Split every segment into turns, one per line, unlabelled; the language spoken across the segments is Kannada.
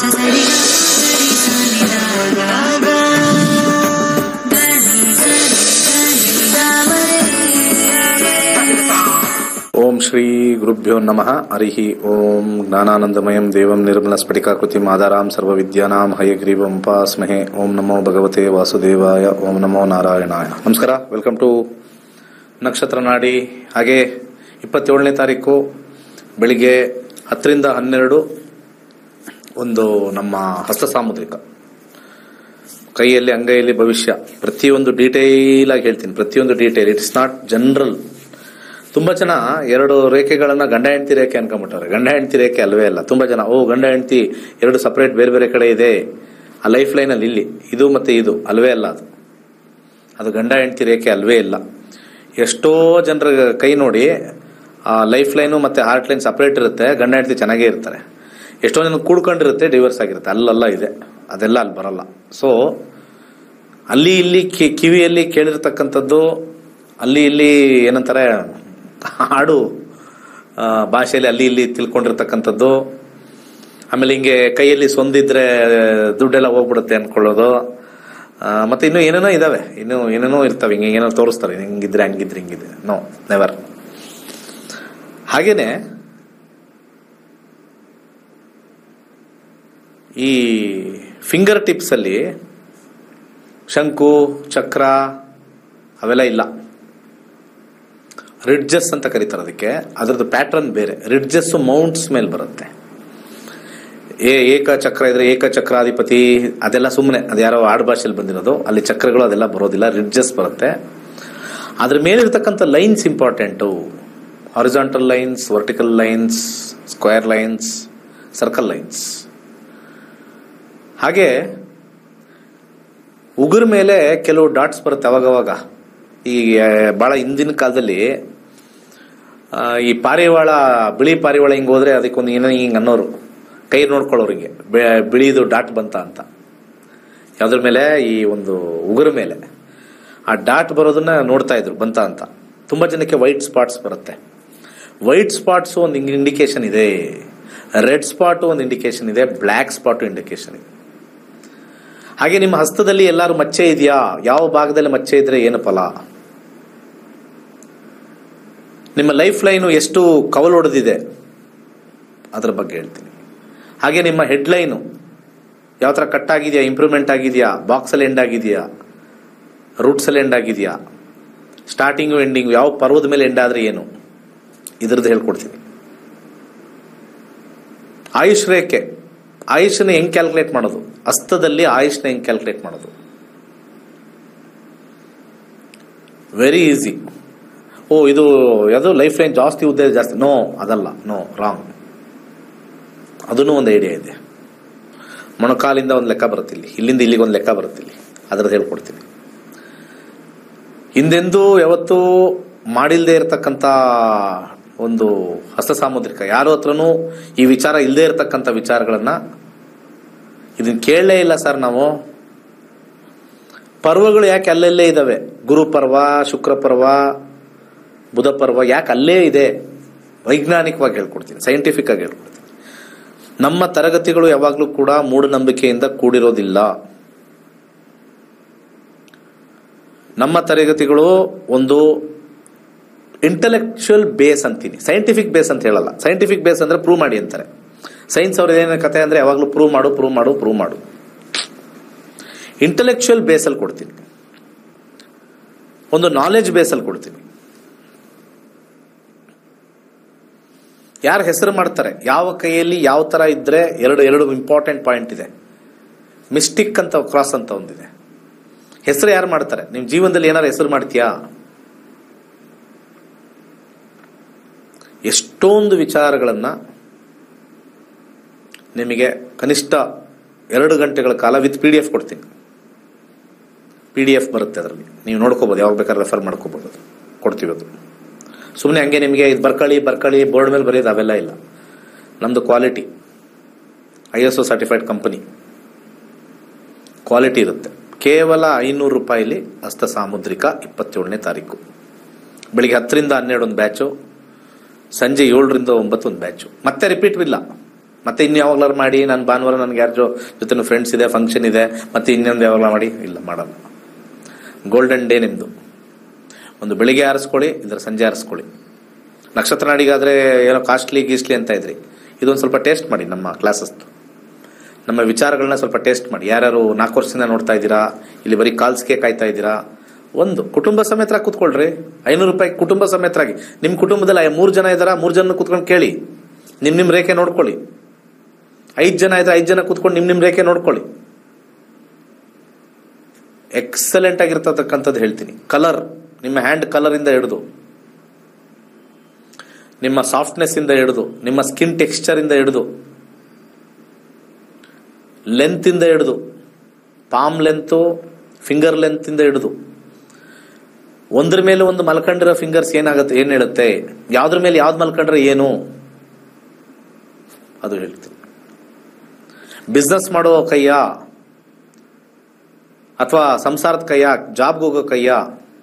ಸರಿ ಸರಿ ಸನಿ ದಾಗ ಗರಿ ಸರಿ ಸನಿ ದಾಮರೆ
ಓಂ ಶ್ರೀ ಗುರುಭ್ಯೋ ನಮಃ ಹರಿ ಓಂ ಜ್ಞಾನಾನಂದಮಯಂ ದೇವಂ ನಿರ್ಮಲ ಸ್ಫಟಿಕಾಕೃತಿಂ ಆಧಾರಾಂ ಸರ್ವವಿದ್ಯಾನಾಂ ಹಯಗ್ರೀವಂ ಉಪಾಸ್ಮಹೆ ಓಂ ನಮೋ ಭಗವತೆ ವಾಸುದೇವಾಯ ಓಂ ನಮೋ ನಾರಾಯಣಾಯ ನಮಸ್ಕಾರ ವೆಲ್ಕಮ್ ಟು ನಕ್ಷತ್ರ ನಾಡಿ ಹಾಗೆ ಇಪ್ಪತ್ತೇಳನೇ ತಾರೀಕು ಬೆಳಿಗ್ಗೆ ಹತ್ತರಿಂದ ಹನ್ನೆರಡು ಒಂದು ನಮ್ಮ ಹಸ್ತ ಸಾಮುದ್ರಿಕ ಕೈಯಲ್ಲಿ ಅಂಗೈಯಲ್ಲಿ ಭವಿಷ್ಯ ಪ್ರತಿಯೊಂದು ಡೀಟೇಲ್ ಆಗಿ ಹೇಳ್ತೀನಿ ಪ್ರತಿಯೊಂದು detail it is not general ತುಂಬಾ ಜನ ಎರಡು ರೇಖೆಗಳನ್ನ ಗಂಡ ಹೆಂಡತಿ ರೇಖೆ ಅನ್ಕೊಂಡ್ಬಿಟ್ಟವ್ರೆ ಗಂಡ ಹೆಂಡತಿ ರೇಖೆ ಅಲ್ವೇ ಅಲ್ಲ ತುಂಬಾ ಜನ ಓ ಗಂಡ ಹೆಂಡತಿ ಎರಡು ಸಪರೇಟ್ ಬೇರೆ ಬೇರೆ ಕಡೆ ಇದೆ ಆ ಲೈಫ್ ಲೈನ್ ಅಲ್ಲಿ ಇಲ್ಲಿ ಇದು ಮತ್ತೆ ಇದು ಅಲ್ವೇ ಅಲ್ಲ ಅದು ಅದು ಗಂಡ ಹೆಂಡತಿ ರೇಖೆ ಅಲ್ವೇ ಇಲ್ಲ ಎಷ್ಟೋ ಜನರ ಕೈ ನೋಡಿ ಆ ಲೈಫ್ ಲೈನು ಮತ್ತೆ ಹಾರ್ಟ್ ಲೈನ್ ಸಪರೇಟ್ ಇರುತ್ತೆ ಗಂಡ ಹೆಂಡತಿ ಚೆನ್ನಾಗೇ ಇರ್ತಾರೆ ಎಷ್ಟೋ ಜನ ಕೂಡ್ಕೊಂಡಿರುತ್ತೆ ಡಿವರ್ಸ್ ಆಗಿರುತ್ತೆ ಅಲ್ಲಲ್ಲ ಇದೆ ಅದೆಲ್ಲ ಅಲ್ಲಿ ಬರಲ್ಲ ಸೊ ಅಲ್ಲಿ ಇಲ್ಲಿ ಕಿ- ಕಿವಿಯಲ್ಲಿ ಕೇಳಿರ್ತಕ್ಕಂಥದ್ದು ಅಲ್ಲಿ ಇಲ್ಲಿ ಏನಂತಾರೆ ಹಾಡು ಆ, ಭಾಷೆಯಲ್ಲಿ ಅಲ್ಲಿ ಇಲ್ಲಿ ತಿಳ್ಕೊಂಡಿರ್ತಕ್ಕಂಥದ್ದು ಆಮೇಲೆ ಹಿಂಗೆ ಕೈಯಲ್ಲಿ ಸೊಂದಿದ್ರೆ ದುಡ್ಡೆಲ್ಲ ಹೋಗ್ಬಿಡುತ್ತೆ ಅನ್ಕೊಳ್ಳೋದು ಆ, ಮತ್ತೆ ಇನ್ನು ಏನೇನೋ ಇದಾವೆ ಇನ್ನು ಏನೇನೋ ಇರ್ತವೆ ಹಿಂಗೆ ಏನೋ ತೋರಿಸ್ತಾರೆ ಹಿಂಗಿದ್ರೆ ಹಂಗಿದ್ರೆ ಹಿಂಗಿದೆ ನೋ ನೆವರ್ ಹಾಗೇನೆ ಈ ಫಿಂಗರ್ ಟಿಪ್ಸ್ ಅಲ್ಲಿ ಶಂಕು ಚಕ್ರ ಅವೆಲ್ಲ ಇಲ್ಲ ರಿಡ್ಜಸ್ ಅಂತ ಕರೀತಾರೆ ಅದಕ್ಕೆ ಅದರದ್ದು ಪ್ಯಾಟರ್ನ್ ಬೇರೆ ರಿಡ್ಜಸ್ ಮೌಂಟ್ಸ್ ಮೇಲೆ ಬರುತ್ತೆ ಏ ಏಕ ಚಕ್ರ ಇದ್ರೆ ಏಕ ಚಕ್ರಾಧಿಪತಿ ಅದೆಲ್ಲ ಸುಮ್ಮನೆ ಅದ್ಯಾರೋ ಆಡು ಭಾಷೆಯಲ್ಲಿ ಬಂದಿರೋದು ಅಲ್ಲಿ ಚಕ್ರಗಳು ಅದೆಲ್ಲ ಬರೋದಿಲ್ಲ ರಿಡ್ಜಸ್ ಬರುತ್ತೆ ಅದ್ರ ಮೇಲಿರ್ತಕ್ಕಂಥ lines important horizontal lines vertical lines square lines circle lines ಹಾಗೆ ಉಗುರ್ ಮೇಲೆ ಕೆಲವು ಡಾಟ್ಸ್ ಬರುತ್ತೆ ಅವಾಗವಾಗ ಈ ಆ, ಬಹಳ ಹಿಂದಿನ ಕಾಲದಲ್ಲಿ ಆ, ಈ ಪಾರಿವಾಳ ಬಿಳಿ ಪಾರಿವಾಳ ಹಿಂಗ್ ಹೋದ್ರೆ ಅದಕ್ಕೊಂದು ಏನೋ ಹಿಂಗ್ ಅನ್ನೋರು ಕೈ ನೋಡ್ಕೊಳ್ಳೋರು ಹಿಂಗೆ ಬೆ- ಬಿಳಿದು ಡಾಟ್ ಬಂತ ಅಂತ ಯಾವ್ದ್ರ ಮೇಲೆ ಈ ಒಂದು ಉಗುರ ಮೇಲೆ ಆ ಡಾಟ್ ಬರೋದನ್ನ ನೋಡ್ತಾ ಇದ್ರು ಬಂತ ಅಂತ ತುಂಬಾ ಜನಕ್ಕೆ ವೈಟ್ ಸ್ಪಾಟ್ಸ್ ಬರುತ್ತೆ ವೈಟ್ ಸ್ಪಾಟ್ಸ್ ಒಂದು ಇಂಡಿಕೇಶನ್ ಇದೆ ರೆಡ್ ಸ್ಪಾಟ್ ಒಂದು ಇಂಡಿಕೇಶನ್ ಇದೆ ಬ್ಲ್ಯಾಕ್ ಸ್ಪಾಟ್ ಇಂಡಿಕೇಶನ್ ಇದೆ ಹಾಗೆ ನಿಮ್ಮ ಹಸ್ತದಲ್ಲಿ ಎಲ್ಲಾರು ಮಚ್ಚೆ ಇದೆಯಾ ಯಾವ ಭಾಗದಲ್ಲಿ ಮಚ್ಚೆ ಇದ್ರೆ ಏನು ಫಲ ನಿಮ್ಮ ಲೈಫ್ ಲೈನು ಎಷ್ಟು ಕವಲ್ ಹೊಡೆದಿದೆ ಅದ್ರ ಬಗ್ಗೆ ಹೇಳ್ತೀನಿ ಹಾಗೆ ನಿಮ್ಮ ಹೆಡ್ ಲೈನು ಯಾವ ಥರ ಕಟ್ ಆಗಿದೆಯಾ ಇಂಪ್ರೂವ್ಮೆಂಟ್ ಆಗಿದೆಯಾ ಬಾಕ್ಸಲ್ಲಿ ಎಂಡ್ ಆಗಿದೆಯಾ ರೂಟ್ಸಲ್ಲಿ ಎಂಡ್ ಆಗಿದೆಯಾ ಸ್ಟಾರ್ಟಿಂಗು ಎಂಡಿಂಗು ಯಾವ ಪರ್ವದ ಮೇಲೆ ಎಂಡ್ ಆದ್ರೆ ಏನು ಇದ್ರದ್ದು ಹೇಳ್ಕೊಡ್ತೀನಿ ಆಯುಷ್ ರೇಖೆ ಆಯುಷ್ನ ಹೆಂಗ್ ಕ್ಯಾಲ್ಕುಲೇಟ್ ಮಾಡೋದು ಹಸ್ತದಲ್ಲಿ ಆಯುಷ್ನ ಹೆಂಗ್ ಕ್ಯಾಲ್ಕುಲೇಟ್ ಮಾಡೋದು ವೆರಿ ಈಸಿ ಓ ಇದು ಯಾವುದು ಲೈಫ್ ಲೈನ್ ಜಾಸ್ತಿ ಉದ್ದ ಜಾಸ್ತಿ ನೋ ಅದಲ್ಲ ನೋ ರಾಂಗ್ ಅದನ್ನು ಒಂದು ಐಡಿಯಾ ಇದೆ ಮೊಣಕಾಲಿಂದ ಒಂದು ಲೆಕ್ಕ ಬರುತ್ತೆ ಇಲ್ಲಿ ಇಲ್ಲಿಂದ ಇಲ್ಲಿಗೆ ಒಂದು ಲೆಕ್ಕ ಬರುತ್ತೆ ಇಲ್ಲಿ ಅದ್ರದ್ದು ಹೇಳ್ಕೊಡ್ತೀನಿ ಹಿಂದೆಂದೂ ಯಾವತ್ತೂ ಮಾಡಿಲ್ದೇ ಇರತಕ್ಕಂಥ ಒಂದು ಹಸ್ತ ಸಾಮುದ್ರಿಕ ಯಾರ ಹತ್ರನೂ ಈ ವಿಚಾರ ಇಲ್ಲದೆ ಇರತಕ್ಕಂಥ ವಿಚಾರಗಳನ್ನ ಇದನ್ನ ಕೇಳಲೇ ಇಲ್ಲ ಸರ್ ನಾವು ಪರ್ವಗಳು ಯಾಕೆ ಅಲ್ಲಲ್ಲೇ ಇದಾವೆ ಗುರು ಪರ್ವ ಶುಕ್ರ ಪರ್ವ ಬುಧ ಪರ್ವ ಯಾಕೆ ಅಲ್ಲೇ ಇದೆ ವೈಜ್ಞಾನಿಕವಾಗಿ ಹೇಳ್ಕೊಡ್ತೀನಿ ಸೈಂಟಿಫಿಕ್ ಆಗಿ ಹೇಳ್ಕೊಡ್ತೀನಿ ನಮ್ಮ ತರಗತಿಗಳು ಯಾವಾಗಲೂ ಕೂಡ ಮೂಢನಂಬಿಕೆಯಿಂದ ಕೂಡಿರೋದಿಲ್ಲ ನಮ್ಮ ತರಗತಿಗಳು ಒಂದು ಇಂಟೆಲೆಕ್ಚುಯಲ್ ಬೇಸ್ ಅಂತೀನಿ ಸೈಂಟಿಫಿಕ್ ಬೇಸ್ ಅಂತ ಹೇಳಲ್ಲ ಸೈಂಟಿಫಿಕ್ ಬೇಸ್ ಅಂದ್ರೆ ಪ್ರೂವ್ ಮಾಡಿ ಅಂತಾರೆ ಸೈನ್ಸ್ ಅವ್ರ ಏನ ಕತೆ ಅಂದ್ರೆ ಯಾವಾಗಲೂ ಪ್ರೂವ್ ಮಾಡು ಪ್ರೂವ್ ಮಾಡು ಪ್ರೂವ್ ಮಾಡು ಇಂಟೆಲೆಕ್ಚುಯಲ್ ಬೇಸಲ್ಲಿ ಕೊಡ್ತೀನಿ ಒಂದು ನಾಲೆಜ್ ಬೇಸಲ್ಲಿ ಕೊಡ್ತೀನಿ ಯಾರು ಹೆಸರು ಮಾಡ್ತಾರೆ ಯಾವ ಕೈಯಲ್ಲಿ ಯಾವ ತರ ಇದ್ರೆ ಎರಡು ಎರಡು ಇಂಪಾರ್ಟೆಂಟ್ ಪಾಯಿಂಟ್ ಇದೆ ಮಿಸ್ಟಿಕ್ ಅಂತ ಕ್ರಾಸ್ ಅಂತ ಒಂದಿದೆ ಹೆಸರು ಯಾರು ಮಾಡ್ತಾರೆ ನಿಮ್ ಜೀವನದಲ್ಲಿ ಏನಾರು ಹೆಸರು ಮಾಡ್ತೀಯಾ ಎಷ್ಟೊಂದು ವಿಚಾರಗಳನ್ನ ನಿಮಗೆ ಕನಿಷ್ಠ ಎರಡು ಗಂಟೆಗಳ ಕಾಲ ವಿತ್ ಪಿ ಡಿ ಎಫ್ ಕೊಡ್ತೀನಿ ಪಿ ಡಿ ಎಫ್ ಬರುತ್ತೆ ಅದರಲ್ಲಿ ನೀವು ನೋಡ್ಕೋಬೋದು ಯಾವಾಗ ಬೇಕಾದ್ರೆ ರೆಫರ್ ಮಾಡ್ಕೋಬೋದು ಅದು ಕೊಡ್ತೀವಿ ಅದು ಸುಮ್ಮನೆ ಹಂಗೆ ನಿಮಗೆ ಇದು ಬರ್ಕಳಿ ಬರ್ಕಳಿ ಬೋರ್ಡ್ ಮೇಲೆ ಬರೆಯೋದು ಅವೆಲ್ಲ ಇಲ್ಲ ನಮ್ಮದು quality I S O certified company quality ಇರುತ್ತೆ ಕೇವಲ ಐನೂರು ರೂಪಾಯಿಲಿ ಹಸ್ತ ಸಾಮುದ್ರಿಕ ಇಪ್ಪತ್ತೇಳನೇ ತಾರೀಕು ಬೆಳಿಗ್ಗೆ ಹತ್ತರಿಂದ ಹನ್ನೆರಡು ಒಂದು ಬ್ಯಾಚು ಸಂಜೆ ಏಳರಿಂದ ಒಂಬತ್ತು ಒಂದು ಬ್ಯಾಚು ಮತ್ತೆ ರಿಪೀಟ್ ಇಲ್ಲ ಮತ್ತೆ ಇನ್ನು ಯಾವಾಗ್ಲಾರು ಮಾಡಿ ನಾನು ಭಾನುವಾರ ನನಗೆ ಯಾರ ಜೊ ಜೊತೆ ಫ್ರೆಂಡ್ಸ್ ಇದೆ ಫಂಕ್ಷನ್ ಇದೆ ಮತ್ತೆ ಇನ್ನೊಂದು ಯಾವಾಗಲ ಮಾಡಿ ಇಲ್ಲ ಮಾಡಲ್ಲ ಗೋಲ್ಡನ್ ಡೇ ನಿಮ್ಮದು ಒಂದು ಬೆಳಿಗ್ಗೆ ಆರಿಸ್ಕೊಳ್ಳಿ ಇದರ ಸಂಜೆ ಆರಿಸ್ಕೊಳ್ಳಿ ನಕ್ಷತ್ರ ನಾಡಿಗಾದ್ರೆ ಏನೋ ಕಾಸ್ಟ್ಲಿ ಗೀಸ್ಟ್ಲಿ ಅಂತ ಇದ್ರಿ ಇದೊಂದು ಸ್ವಲ್ಪ ಟೇಸ್ಟ್ ಮಾಡಿ ನಮ್ಮ ಕ್ಲಾಸಸ್ದು ನಮ್ಮ ವಿಚಾರಗಳನ್ನ ಸ್ವಲ್ಪ ಟೇಸ್ಟ್ ಮಾಡಿ ಯಾರ್ಯಾರು ನಾಲ್ಕು ವರ್ಷದಿಂದ ನೋಡ್ತಾ ಇದ್ದೀರಾ ಇಲ್ಲಿ ಬರೀ ಕಾಲ್ಸ್ಗೆ ಕಾಯ್ತಾ ಇದ್ದೀರಾ ಒಂದು ಕುಟುಂಬ ಸಮೇತರಾಗಿ ಕೂತ್ಕೊಳ್ರಿ ಐನೂರು ರೂಪಾಯಿ ಕುಟುಂಬ ಸಮೇತರಾಗಿ ನಿಮ್ಮ ಕುಟುಂಬದಲ್ಲಿ ಮೂರು ಜನ ಇದ್ದಾರಾ ಮೂರು ಜನ ಕೂತ್ಕೊಂಡು ಕೇಳಿ ನಿಮ್ಮ ನಿಮ್ಮ ರೇಖೆ ನೋಡ್ಕೊಳ್ಳಿ ಐದು ಜನ ಇದ್ರೆ ಐದು ಜನ ಕೂತ್ಕೊಂಡು ನಿಮ್ಮ ನಿಮ್ಮ ರೇಖೆ ನೋಡ್ಕೊಳ್ಳಿ ಎಕ್ಸಲೆಂಟ್ ಆಗಿರ್ತಕ್ಕಂಥದ್ದು ಹೇಳ್ತೀನಿ ಕಲರ್ ನಿಮ್ಮ ಹ್ಯಾಂಡ್ ಕಲರ್ ಇಂದ ಹಿಡಿದು ನಿಮ್ಮ ಸಾಫ್ಟ್ನೆಸ್ ಇಂದ ಹಿಡಿದು ನಿಮ್ಮ ಸ್ಕಿನ್ ಟೆಕ್ಸ್ಚರ್ ಇಂದ ಹಿಡಿದು ಲೆಂತ್ ಇಂದ ಹಿಡಿದು ಪಾಮ್ ಲೆಂತು ಫಿಂಗರ್ ಲೆಂತ್ ಇಂದ ಹಿಡಿದು ಒಂದ್ರ ಮೇಲೆ ಒಂದು ಮಲ್ಕೊಂಡಿರೋ ಫಿಂಗರ್ಸ್ ಏನಾಗುತ್ತೆ ಏನ್ ಹೇಳುತ್ತೆ ಯಾವ್ದ್ರ ಮೇಲೆ ಯಾವ್ದು ಮಲ್ಕೊಂಡ್ರೆ ಏನು ಅದು ಹೇಳ್ತೀನಿ ಬಿಸ್ನೆಸ್ ಮಾಡೋ ಕೈಯ ಅಥವಾ ಸಂಸಾರದ ಕೈಯ ಜಾಬ್ಗೆ ಹೋಗೋ ಕೈಯ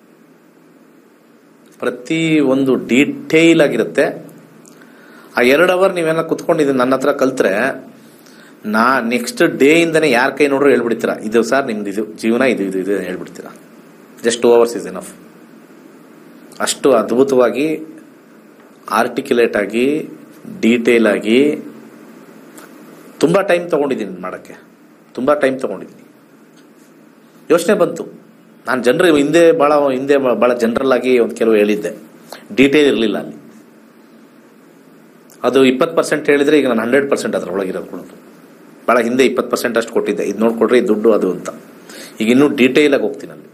ಪ್ರತಿ ಒಂದು ಡೀಟೇಲ್ ಆಗಿರುತ್ತೆ ಆ ಎರಡು ಅವರ್ ನೀವೇನ ಕುತ್ಕೊಂಡಿದ್ದೀನಿ ನನ್ನ ಹತ್ರ ಕಲ್ತ್ರೆ ನಾ ನೆಕ್ಸ್ಟ್ ಡೇ ಇಂದನೇ ಯಾರ ಕೈ ನೋಡ್ರು ಹೇಳ್ಬಿಡ್ತೀರಾ ಇದು ಸರ್ ನಿಮ್ದು ಇದು ಜೀವನ ಇದು ಇದು ಇದು ಹೇಳ್ಬಿಡ್ತೀರಾ just two hours is enough ಅಷ್ಟು ಅದ್ಭುತವಾಗಿ ಆರ್ಟಿಕ್ಯುಲೇಟ್ ಆಗಿ ಡೀಟೇಲ್ ಆಗಿ ತುಂಬ ಟೈಮ್ ತಗೊಂಡಿದ್ದೀನಿ ಮಾಡೋಕ್ಕೆ ತುಂಬ ಟೈಮ್ ತಗೊಂಡಿದ್ದೀನಿ ಯೋಚನೆ ಬಂತು ನಾನು ಜನರು ಹಿಂದೆ ಭಾಳ ಹಿಂದೆ ಭಾಳ ಜನರಲ್ ಆಗಿ ಒಂದು ಕೆಲವು ಹೇಳಿದ್ದೆ ಡೀಟೇಲ್ ಇರಲಿಲ್ಲ ಅಲ್ಲಿ ಅದು ಇಪ್ಪತ್ತು ಪರ್ಸೆಂಟ್ ಹೇಳಿದ್ರೆ ಈಗ ನಾನು ಹಂಡ್ರೆಡ್ ಪರ್ಸೆಂಟ್ ಅದ್ರ ಒಳಗಿರೋದು ಕೂಡ ಭಾಳ ಹಿಂದೆ ಇಪ್ಪತ್ತು ಪರ್ಸೆಂಟ್ ಅಷ್ಟು ಕೊಟ್ಟಿದ್ದೆ ಇದು ನೋಡ್ಕೊಡ್ರಿ ಇದು ದುಡ್ಡು ಅದು ಅಂತ ಈಗ ಇನ್ನೂ ಡೀಟೇಲ್ ಆಗಿ ಹೋಗ್ತೀನಿ ಅಲ್ಲಿ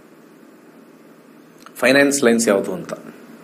ಫೈನಾನ್ಸ್ ಲೈನ್ಸ್ ಯಾವುದು ಅಂತ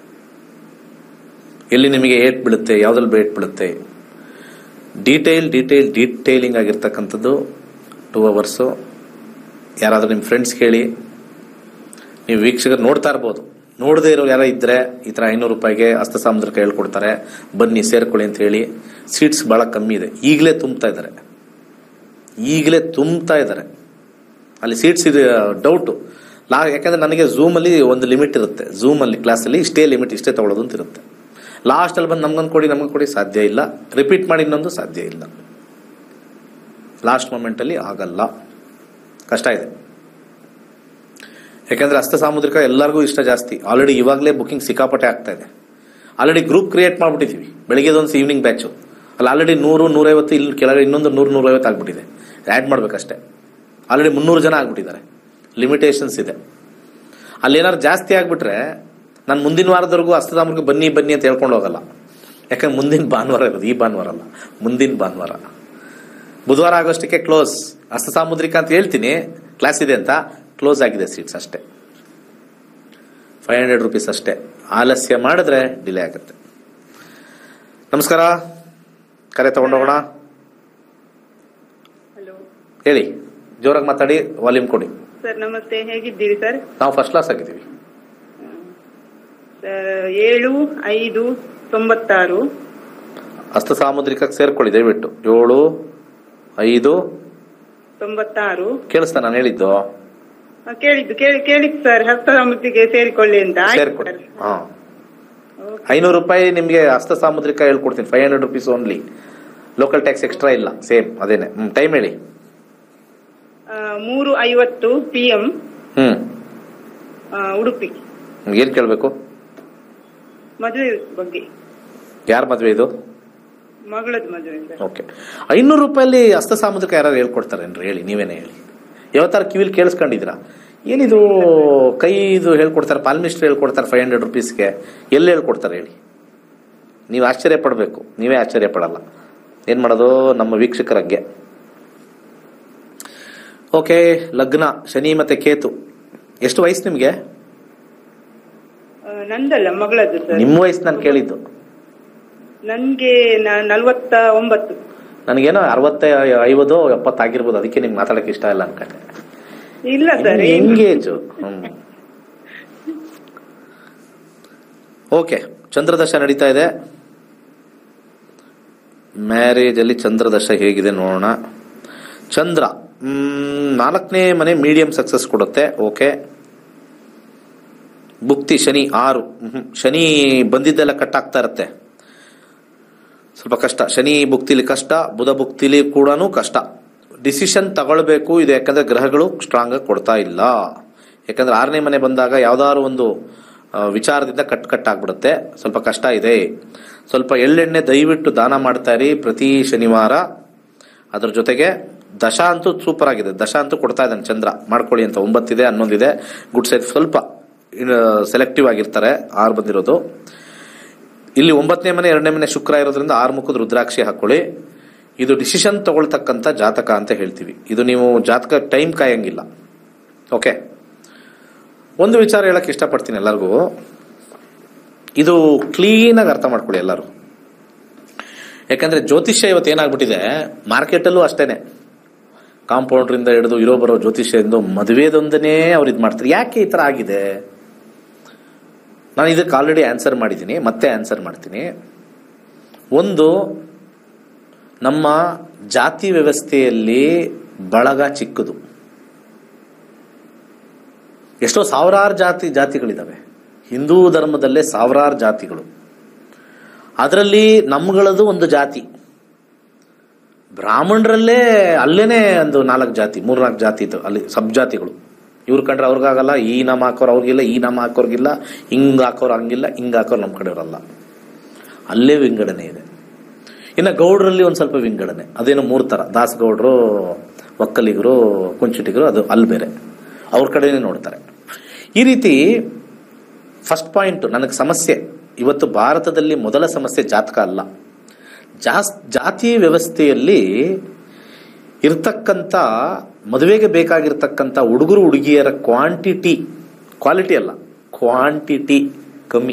ಎಲ್ಲಿ ನಿಮಗೆ ಏಟ್ ಬೀಳುತ್ತೆ ಯಾವ್ದ್ರಲ್ಲಿ ಬೇಟ್ ಬೀಳುತ್ತೆ ಡೀಟೇಲ್ ಡೀಟೇಲ್ ಡೀಟೇಲಿಂಗ್ ಆಗಿರ್ತಕ್ಕಂಥದ್ದು ಟೂ ಅವರ್ಸು ಯಾರಾದರೂ ನಿಮ್ಮ ಫ್ರೆಂಡ್ಸ್ ಕೇಳಿ ನೀವು ವೀಕ್ಷಕರು ನೋಡ್ತಾ ಇರ್ಬೋದು ನೋಡದೇ ಇರೋರು ಯಾರೋ ಇದ್ರೆ ಈ ಥರ ಐನೂರು ರೂಪಾಯಿಗೆ ಹಸ್ತ ಸಾಮುದ್ರಿಕ ಹೇಳ್ಕೊಡ್ತಾರೆ ಬನ್ನಿ ಸೇರ್ಕೊಳ್ಳಿ ಅಂತ ಹೇಳಿ ಸೀಟ್ಸ್ ಭಾಳ ಕಮ್ಮಿ ಇದೆ ಈಗಲೇ ತುಂಬ್ತಾ ಇದ್ದಾರೆ ಈಗಲೇ ತುಂಬ್ತಾ ಇದ್ದಾರೆ ಅಲ್ಲಿ ಸೀಟ್ಸ್ ಇದೆ ಡೌಟು ಲಾ ಯಾಕಂದ್ರೆ ನನಗೆ ಝೂಮಲ್ಲಿ ಒಂದು ಲಿಮಿಟ್ ಇರುತ್ತೆ ಝೂಮಲ್ಲಿ ಕ್ಲಾಸಲ್ಲಿ ಇಷ್ಟೇ ಲಿಮಿಟ್ ಇಷ್ಟೇ ತಗೊಳ್ಳೋದು ಅಂತ ಇರುತ್ತೆ ಲಾಸ್ಟಲ್ಲಿ ಬಂದು ನಮ್ಗೊಂದು ಕೊಡಿ ನಮ್ಗೆ ಕೊಡಿ ಸಾಧ್ಯ ಇಲ್ಲ ರಿಪೀಟ್ ಮಾಡಿ ಇನ್ನೊಂದು ಸಾಧ್ಯ ಇಲ್ಲ ಲಾಸ್ಟ್ ಮೂಮೆಂಟಲ್ಲಿ ಆಗಲ್ಲ ಕಷ್ಟ ಇದೆ ಯಾಕಂದ್ರೆ ಹಸ್ತ ಸಾಮುದ್ರಿಕ ಎಲ್ಲರಿಗೂ ಇಷ್ಟ ಜಾಸ್ತಿ ಆಲ್ರೆಡಿ ಇವಾಗಲೇ ಬುಕಿಂಗ್ ಸಿಕ್ಕಾಪಟ್ಟೆ ಆಗ್ತಾ ಇದೆ ಆಲ್ರೆಡಿ ಗ್ರೂಪ್ ಕ್ರಿಯೇಟ್ ಮಾಡ್ಬಿಟ್ಟಿದ್ದೀವಿ ಬೆಳಿಗ್ಗೆದೊಂದು ಈವ್ನಿಂಗ್ ಬ್ಯಾಚು ಅಲ್ಲಿ ಆಲ್ರೆಡಿ ನೂರು ನೂರೈವತ್ತು ಇಲ್ಲಿ ಕೆಳಗೆ ಇನ್ನೊಂದು ನೂರು ನೂರೈವತ್ತು ಆಗ್ಬಿಟ್ಟಿದೆ ಆ್ಯಡ್ ಮಾಡ್ಬೇಕಷ್ಟೇ ಆಲ್ರೆಡಿ ಮುನ್ನೂರು ಜನ ಆಗ್ಬಿಟ್ಟಿದ್ದಾರೆ ಲಿಮಿಟೇಷನ್ಸ್ ಇದೆ ಅಲ್ಲಿ ಏನಾದ್ರು ಜಾಸ್ತಿ ಆಗ್ಬಿಟ್ರೆ ನಾನು ಮುಂದಿನ ವಾರದವರೆಗೂ ಹಸ್ತದಾಮರ್ಗೆ ಬನ್ನಿ ಬನ್ನಿ ಅಂತ ಹೇಳ್ಕೊಂಡು ಹೋಗಲ್ಲ ಯಾಕಂದ್ರೆ ಮುಂದಿನ ಭಾನುವಾರ ಇರೋದು ಈ ಭಾನುವಾರ ಅಲ್ಲ ಮುಂದಿನ ಭಾನುವಾರ ಬುಧವಾರ ಆಗೋಷ್ಟಕ್ಕೆ ಕ್ಲೋಸ್ ಹಸ್ತ ಸಾಮುದ್ರಿಕ ಅಂತ ಹೇಳ್ತೀನಿ ಕ್ಲಾಸ್ ಇದೆ ಅಂತ ಕ್ಲೋಸ್ ಆಗಿದೆ ಸೀಟ್ಸ್ ಅಷ್ಟೇ ಫೈವ್ ಹಂಡ್ರೆಡ್ ರುಪೀಸ್ ಅಷ್ಟೇ ಆಲಸ್ಯ ಮಾಡಿದ್ರೆ ಡಿಲೇ ಆಗುತ್ತೆ ನಮಸ್ಕಾರ ಕರೆ ತಗೊಂಡೋಗೋಣ
ಹಲೋ
ಹೇಳಿ ಜೋರಾಗಿ ಮಾತಾಡಿ ವಾಲ್ಯೂಮ್ ಕೊಡಿ
ಸರ್ ನಮಸ್ತೆ ಹೇಗಿದ್ದೀರಿ ಸರ್
ನಾವು ಫಸ್ಟ್ ಕ್ಲಾಸ್ ಆಗಿದ್ದೀವಿ
ಸರ್ ಏಳು ಐದು ತೊಂಬತ್ತಾರು
ಹಸ್ತ ಸಾಮುದ್ರಿಕಕ್ಕೆ ಸೇರ್ಕೊಳ್ಳಿ ದಯವಿಟ್ಟು ಏಳು ಐದು
ತೊಂಬತ್ತಾರು
ಕೇಳಿಸ್ತಾ ನಾನು ಹೇಳಿದ್ದು
ಆ, ಕೇಳಿದ್ದು ಕೇಳಿ ಕೇಳಿದ್ದು ಸರ್ ಹಸ್ತಸಾಮುದ್ರಿಗೆ ಸೇರಿಕೊಳ್ಳಿ ಅಂತ ಆಯ್ತು
ಸೇರ್ಕೊಳ್ಳಿ
ಸರ್.
ಹಾ
ಓಕೆ.
ಐನೂರು ರೂಪಾಯಿ ನಿಮಗೆ ಹಸ್ತ ಸಾಮುದ್ರಿಕ ಹೇಳ್ಕೊಡ್ತೀನಿ five hundred rupees only local tax extra ಇಲ್ಲ ಸೇಮ್ ಅದೇನೆ ಹ್ಮ್ ಟೈಮ್ ಹೇಳಿ
ಆ, ಮೂರು ಐವತ್ತು ಪಿ ಎಂ
ಹ್ಮ್
ಉಡುಪಿ
ಏನ್ ಕೇಳಬೇಕು
ಮದುವೆ ಬಗ್ಗೆ
ಯಾರ ಮದ್ವೆ ಇದು
ಮಗಳದ್ದು ಮದುವೆ ಸರ್
ಓಕೆ ಐನೂರು ರೂಪಾಯಲ್ಲಿ ಹಸ್ತ ಸಾಮುದ್ರಿಕ ಯಾರು ಹೇಳ್ಕೊಡ್ತಾರೇನ್ರಿ ಹೇಳಿ ನೀವೇನೇ ಹೇಳಿ ಯಾವತ್ತಾರ ಕಿವಿಲಿ ಕೇಳಿಸ್ಕೊಂಡಿದ್ದೀರಾ ಏನಿದು ಕೈ ಇದು ಹೇಳ್ಕೊಡ್ತಾರೆ ಪಾಲ್ ಮಿನಿಸ್ಟರ್ ಹೇಳ್ಕೊಡ್ತಾರೆ ಫೈವ್ ಹಂಡ್ರೆಡ್ ರುಪೀಸ್ಗೆ ಎಲ್ಲಿ ಹೇಳ್ಕೊಡ್ತಾರೆ ಹೇಳಿ ನೀವು ಆಶ್ಚರ್ಯ ಪಡಬೇಕು ನೀವೇ ಆಶ್ಚರ್ಯ ಪಡಲ್ಲ ಏನು ಮಾಡೋದು ನಮ್ಮ ವೀಕ್ಷಕರಗ್ಗೆ ಓಕೆ ಲಗ್ನ ಶನಿ ಮತ್ತೆ ಕೇತು ಎಷ್ಟು ವಯಸ್ಸು ನಿಮಗೆ
ಆ, ನಂದಲ್ಲ ಮಗಳದ್ದು ಸರ್
ನಿಮ್ಮ ವಯಸ್ಸು ನಾನು ಕೇಳಿದ್ದು
ನನ್ಗೆ ನ- ನಲ್ವತ್ತ ಒಂಬತ್ತು
ನನಗೇನೋ ಅರವತ್ತ ಐವತ್ತು ಎಪ್ಪತ್ತಾಗಿರ್ಬೋದು ಅದಕ್ಕೆ ನಿಮ್ಗೆ ಮಾತಾಡಕ್ಕೆ ಇಷ್ಟ ಇಲ್ಲ ಅನ್ಕೊಂಡೆ
ಇಲ್ಲ ಸರ್ ಏನು-
ಎಂಗೇಜು ಓಕೆ ಚಂದ್ರದಶ ನಡೀತಾ ಇದೆ ಮ್ಯಾರೇಜ್ ಅಲ್ಲಿ ಚಂದ್ರದಶ ಹೇಗಿದೆ ನೋಡೋಣ ಚಂದ್ರ ಮ್, ನಾಲ್ಕನೇ ಮನೆ ಮೀಡಿಯಂ ಸಕ್ಸಸ್ ಕೊಡುತ್ತೆ ಓಕೆ ಭುಕ್ತಿ ಶನಿ ಆರು ಮ್ಹೂ. ಶನಿ ಬಂದಿದ್ದೆಲ್ಲ ಕಟ್ ಆಗ್ತಾ ಇರುತ್ತೆ ಸ್ವಲ್ಪ ಕಷ್ಟ ಶನಿ ಭುಕ್ತಿಲಿ ಕಷ್ಟ ಬುಧ ಭುಕ್ತಿಲಿ ಕೂಡ ಕಷ್ಟ ಡಿಸಿಷನ್ ತಗೊಳ್ಬೇಕು ಇದು ಯಾಕಂದ್ರೆ ಗ್ರಹಗಳು ಸ್ಟ್ರಾಂಗ್ ಆಗಿ ಕೊಡ್ತಾ ಇಲ್ಲ ಯಾಕಂದ್ರೆ ಆರನೇ ಮನೆ ಬಂದಾಗ ಯಾವ್ದಾದ್ರು ಒಂದು ಆ, ವಿಚಾರದಿಂದ ಕಟ್ ಕಟ್ ಆಗ್ಬಿಡುತ್ತೆ ಸ್ವಲ್ಪ ಕಷ್ಟ ಇದೆ ಸ್ವಲ್ಪ ಎಳ್ಳೆಣ್ಣೆ ದಯವಿಟ್ಟು ದಾನ ಮಾಡ್ತಾ ಇರಿ ಪ್ರತಿ ಶನಿವಾರ ಅದ್ರ ಜೊತೆಗೆ ದಶ ಅಂತೂ ಸೂಪರ್ ಆಗಿದೆ ದಶ ಅಂತೂ ಕೊಡ್ತಾ ಇದ್ದಾನೆ ಚಂದ್ರ ಮಾಡ್ಕೊಳ್ಳಿ ಅಂತ ಒಂಬತ್ತಿದೆ ಹನ್ನೊಂದಿದೆ ಗುಡ್ ಸೈಜ್ ಸ್ವಲ್ಪ ಸೆಲೆಕ್ಟಿವ್ ಆಗಿರ್ತಾರೆ ಆರು ಬಂದಿರೋದು ಇಲ್ಲಿ ಒಂಬತ್ತನೇ ಮನೆ ಎರಡನೇ ಮನೆ ಶುಕ್ರ ಇರೋದ್ರಿಂದ ಆರು ಮುಖದ ರುದ್ರಾಕ್ಷಿ ಹಾಕೊಳ್ಳಿ ಇದು ಡಿಸಿಷನ್ ತಗೊಳ್ತಕ್ಕಂಥ ಜಾತಕ ಅಂತ ಹೇಳ್ತೀವಿ ಇದು ನೀವು ಜಾತಕ ಟೈಮ್ ಕಾಯಂಗಿಲ್ಲ ಓಕೆ ಒಂದು ವಿಚಾರ ಹೇಳಕ್ ಇಷ್ಟಪಡ್ತೀನಿ ಎಲ್ಲರಿಗೂ ಇದು ಕ್ಲೀನಾಗಿ ಅರ್ಥ ಮಾಡ್ಕೊಳ್ಳಿ ಎಲ್ಲರೂ ಯಾಕಂದ್ರೆ ಜ್ಯೋತಿಷ್ಯ ಇವತ್ತು ಏನಾಗ್ಬಿಟ್ಟಿದೆ ಮಾರ್ಕೆಟಲ್ಲೂ ಅಷ್ಟೇನೆ ಕಾಂಪೌಂಡ್ರಿಂದ ಹಿಡಿದು ಇರೋ ಬರೋ ಜ್ಯೋತಿಷ್ಯದಿಂದ ಮದುವೆದೊಂದನೇ ಅವ್ರು ಇದು ಮಾಡ್ತಾರೆ ಯಾಕೆ ಈ ಥರ ಆಗಿದೆ ನಾನು ಇದಕ್ಕೆ ಆಲ್ರೆಡಿ ಆನ್ಸರ್ ಮಾಡಿದ್ದೀನಿ ಮತ್ತೆ ಆನ್ಸರ್ ಮಾಡ್ತೀನಿ ಒಂದು ನಮ್ಮ ಜಾತಿ ವ್ಯವಸ್ಥೆಯಲ್ಲಿ ಬಳಗ ಚಿಕ್ಕದು ಎಷ್ಟೋ ಸಾವಿರಾರು ಜಾತಿ ಜಾತಿಗಳಿದಾವೆ ಹಿಂದೂ ಧರ್ಮದಲ್ಲೇ ಸಾವಿರಾರು ಜಾತಿಗಳು ಅದರಲ್ಲಿ ನಮ್ಗಳದು ಒಂದು ಜಾತಿ ಬ್ರಾಹ್ಮಣರಲ್ಲೇ ಅಲ್ಲೇನೆ ಒಂದು ನಾಲ್ಕು ಜಾತಿ ಮೂರ್ನಾಲ್ಕು ಜಾತಿ ಇತ್ತು ಅಲ್ಲಿ ಸಬ್ ಜಾತಿಗಳು ಇವ್ರು ಕಂಡ್ರೆ ಅವ್ರಿಗಾಗಲ್ಲ ಈ ನಾಮ ಹಾಕೋರು ಅವ್ರಿಗಿಲ್ಲ ಈ ನಾಮ ಹಾಕೋರ್ಗಿಲ್ಲ ಹಿಂಗ್ ಹಾಕೋರು ಹಂಗಿಲ್ಲ ಹಿಂಗ್ ಹಾಕೋರು ನಮ್ಮ ಕಡೆಯವರಲ್ಲ ಅಲ್ಲೇ ವಿಂಗಡಣೆ ಇದೆ ಇನ್ನು ಗೌಡ್ರಲ್ಲಿ ಒಂದು ಸ್ವಲ್ಪ ವಿಂಗಡಣೆ ಅದೇನೋ ಮೂರು ಥರ ದಾಸಗೌಡರು ಒಕ್ಕಲಿಗರು ಕುಂಚಿಟಿಗರು ಅದು ಅಲ್ಲಿ ಬೇರೆ ಅವ್ರ ಕಡೆನೇ ನೋಡ್ತಾರೆ ಈ ರೀತಿ ಫಸ್ಟ್ ಪಾಯಿಂಟ್ ನನಗೆ ಸಮಸ್ಯೆ ಇವತ್ತು ಭಾರತದಲ್ಲಿ ಮೊದಲ ಸಮಸ್ಯೆ ಜಾತಕ ಅಲ್ಲ ಜಾಸ್ ಜಾತಿ ವ್ಯವಸ್ಥೆಯಲ್ಲಿ ಇರ್ತಕ್ಕಂಥ ಮದುವೆಗೆ ಬೇಕಾಗಿರ್ತಕ್ಕಂಥ ಹುಡುಗರು ಹುಡುಗಿಯರ ಕ್ವಾಂಟಿಟಿ ಕ್ವಾಲಿಟಿ ಅಲ್ಲ ಕ್ವಾಂಟಿಟಿ ಕಮ್ಮಿ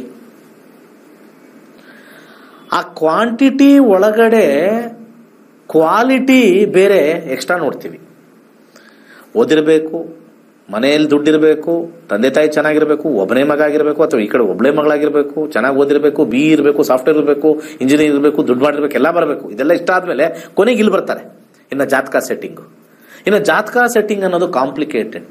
ಆ ಕ್ವಾಂಟಿಟಿ ಒಳಗಡೆ ಕ್ವಾಲಿಟಿ ಬೇರೆ ಎಕ್ಸ್ಟ್ರಾ ನೋಡ್ತೀವಿ ಓದಿರಬೇಕು ಮನೆಯಲ್ಲಿ ದುಡ್ಡಿರಬೇಕು ತಂದೆ ತಾಯಿ ಚೆನ್ನಾಗಿರ್ಬೇಕು ಒಬ್ಬನೇ ಮಗ ಆಗಿರಬೇಕು ಅಥವಾ ಈ ಕಡೆ ಒಬ್ಬಳೆ ಮಗಳಾಗಿರ್ಬೇಕು ಚೆನ್ನಾಗಿ ಓದಿರಬೇಕು ಬಿ ಇರಬೇಕು ಸಾಫ್ಟ್ವೇರ್ ಇರಬೇಕು ಇಂಜಿನಿಯರ್ ಇರಬೇಕು ದುಡ್ಡು ಮಾಡಿರ್ಬೇಕು ಎಲ್ಲ ಬರಬೇಕು ಇದೆಲ್ಲ ಇಷ್ಟ ಆದ್ಮೇಲೆ ಕೊನೆಗೆ ಇಲ್ಲಿ ಬರ್ತಾರೆ ಇನ್ನು ಜಾತಕ ಸೆಟ್ಟಿಂಗು ಇನ್ನು ಜಾತಕ ಸೆಟ್ಟಿಂಗ್ ಅನ್ನೋದು ಕಾಂಪ್ಲಿಕೇಟೆಡ್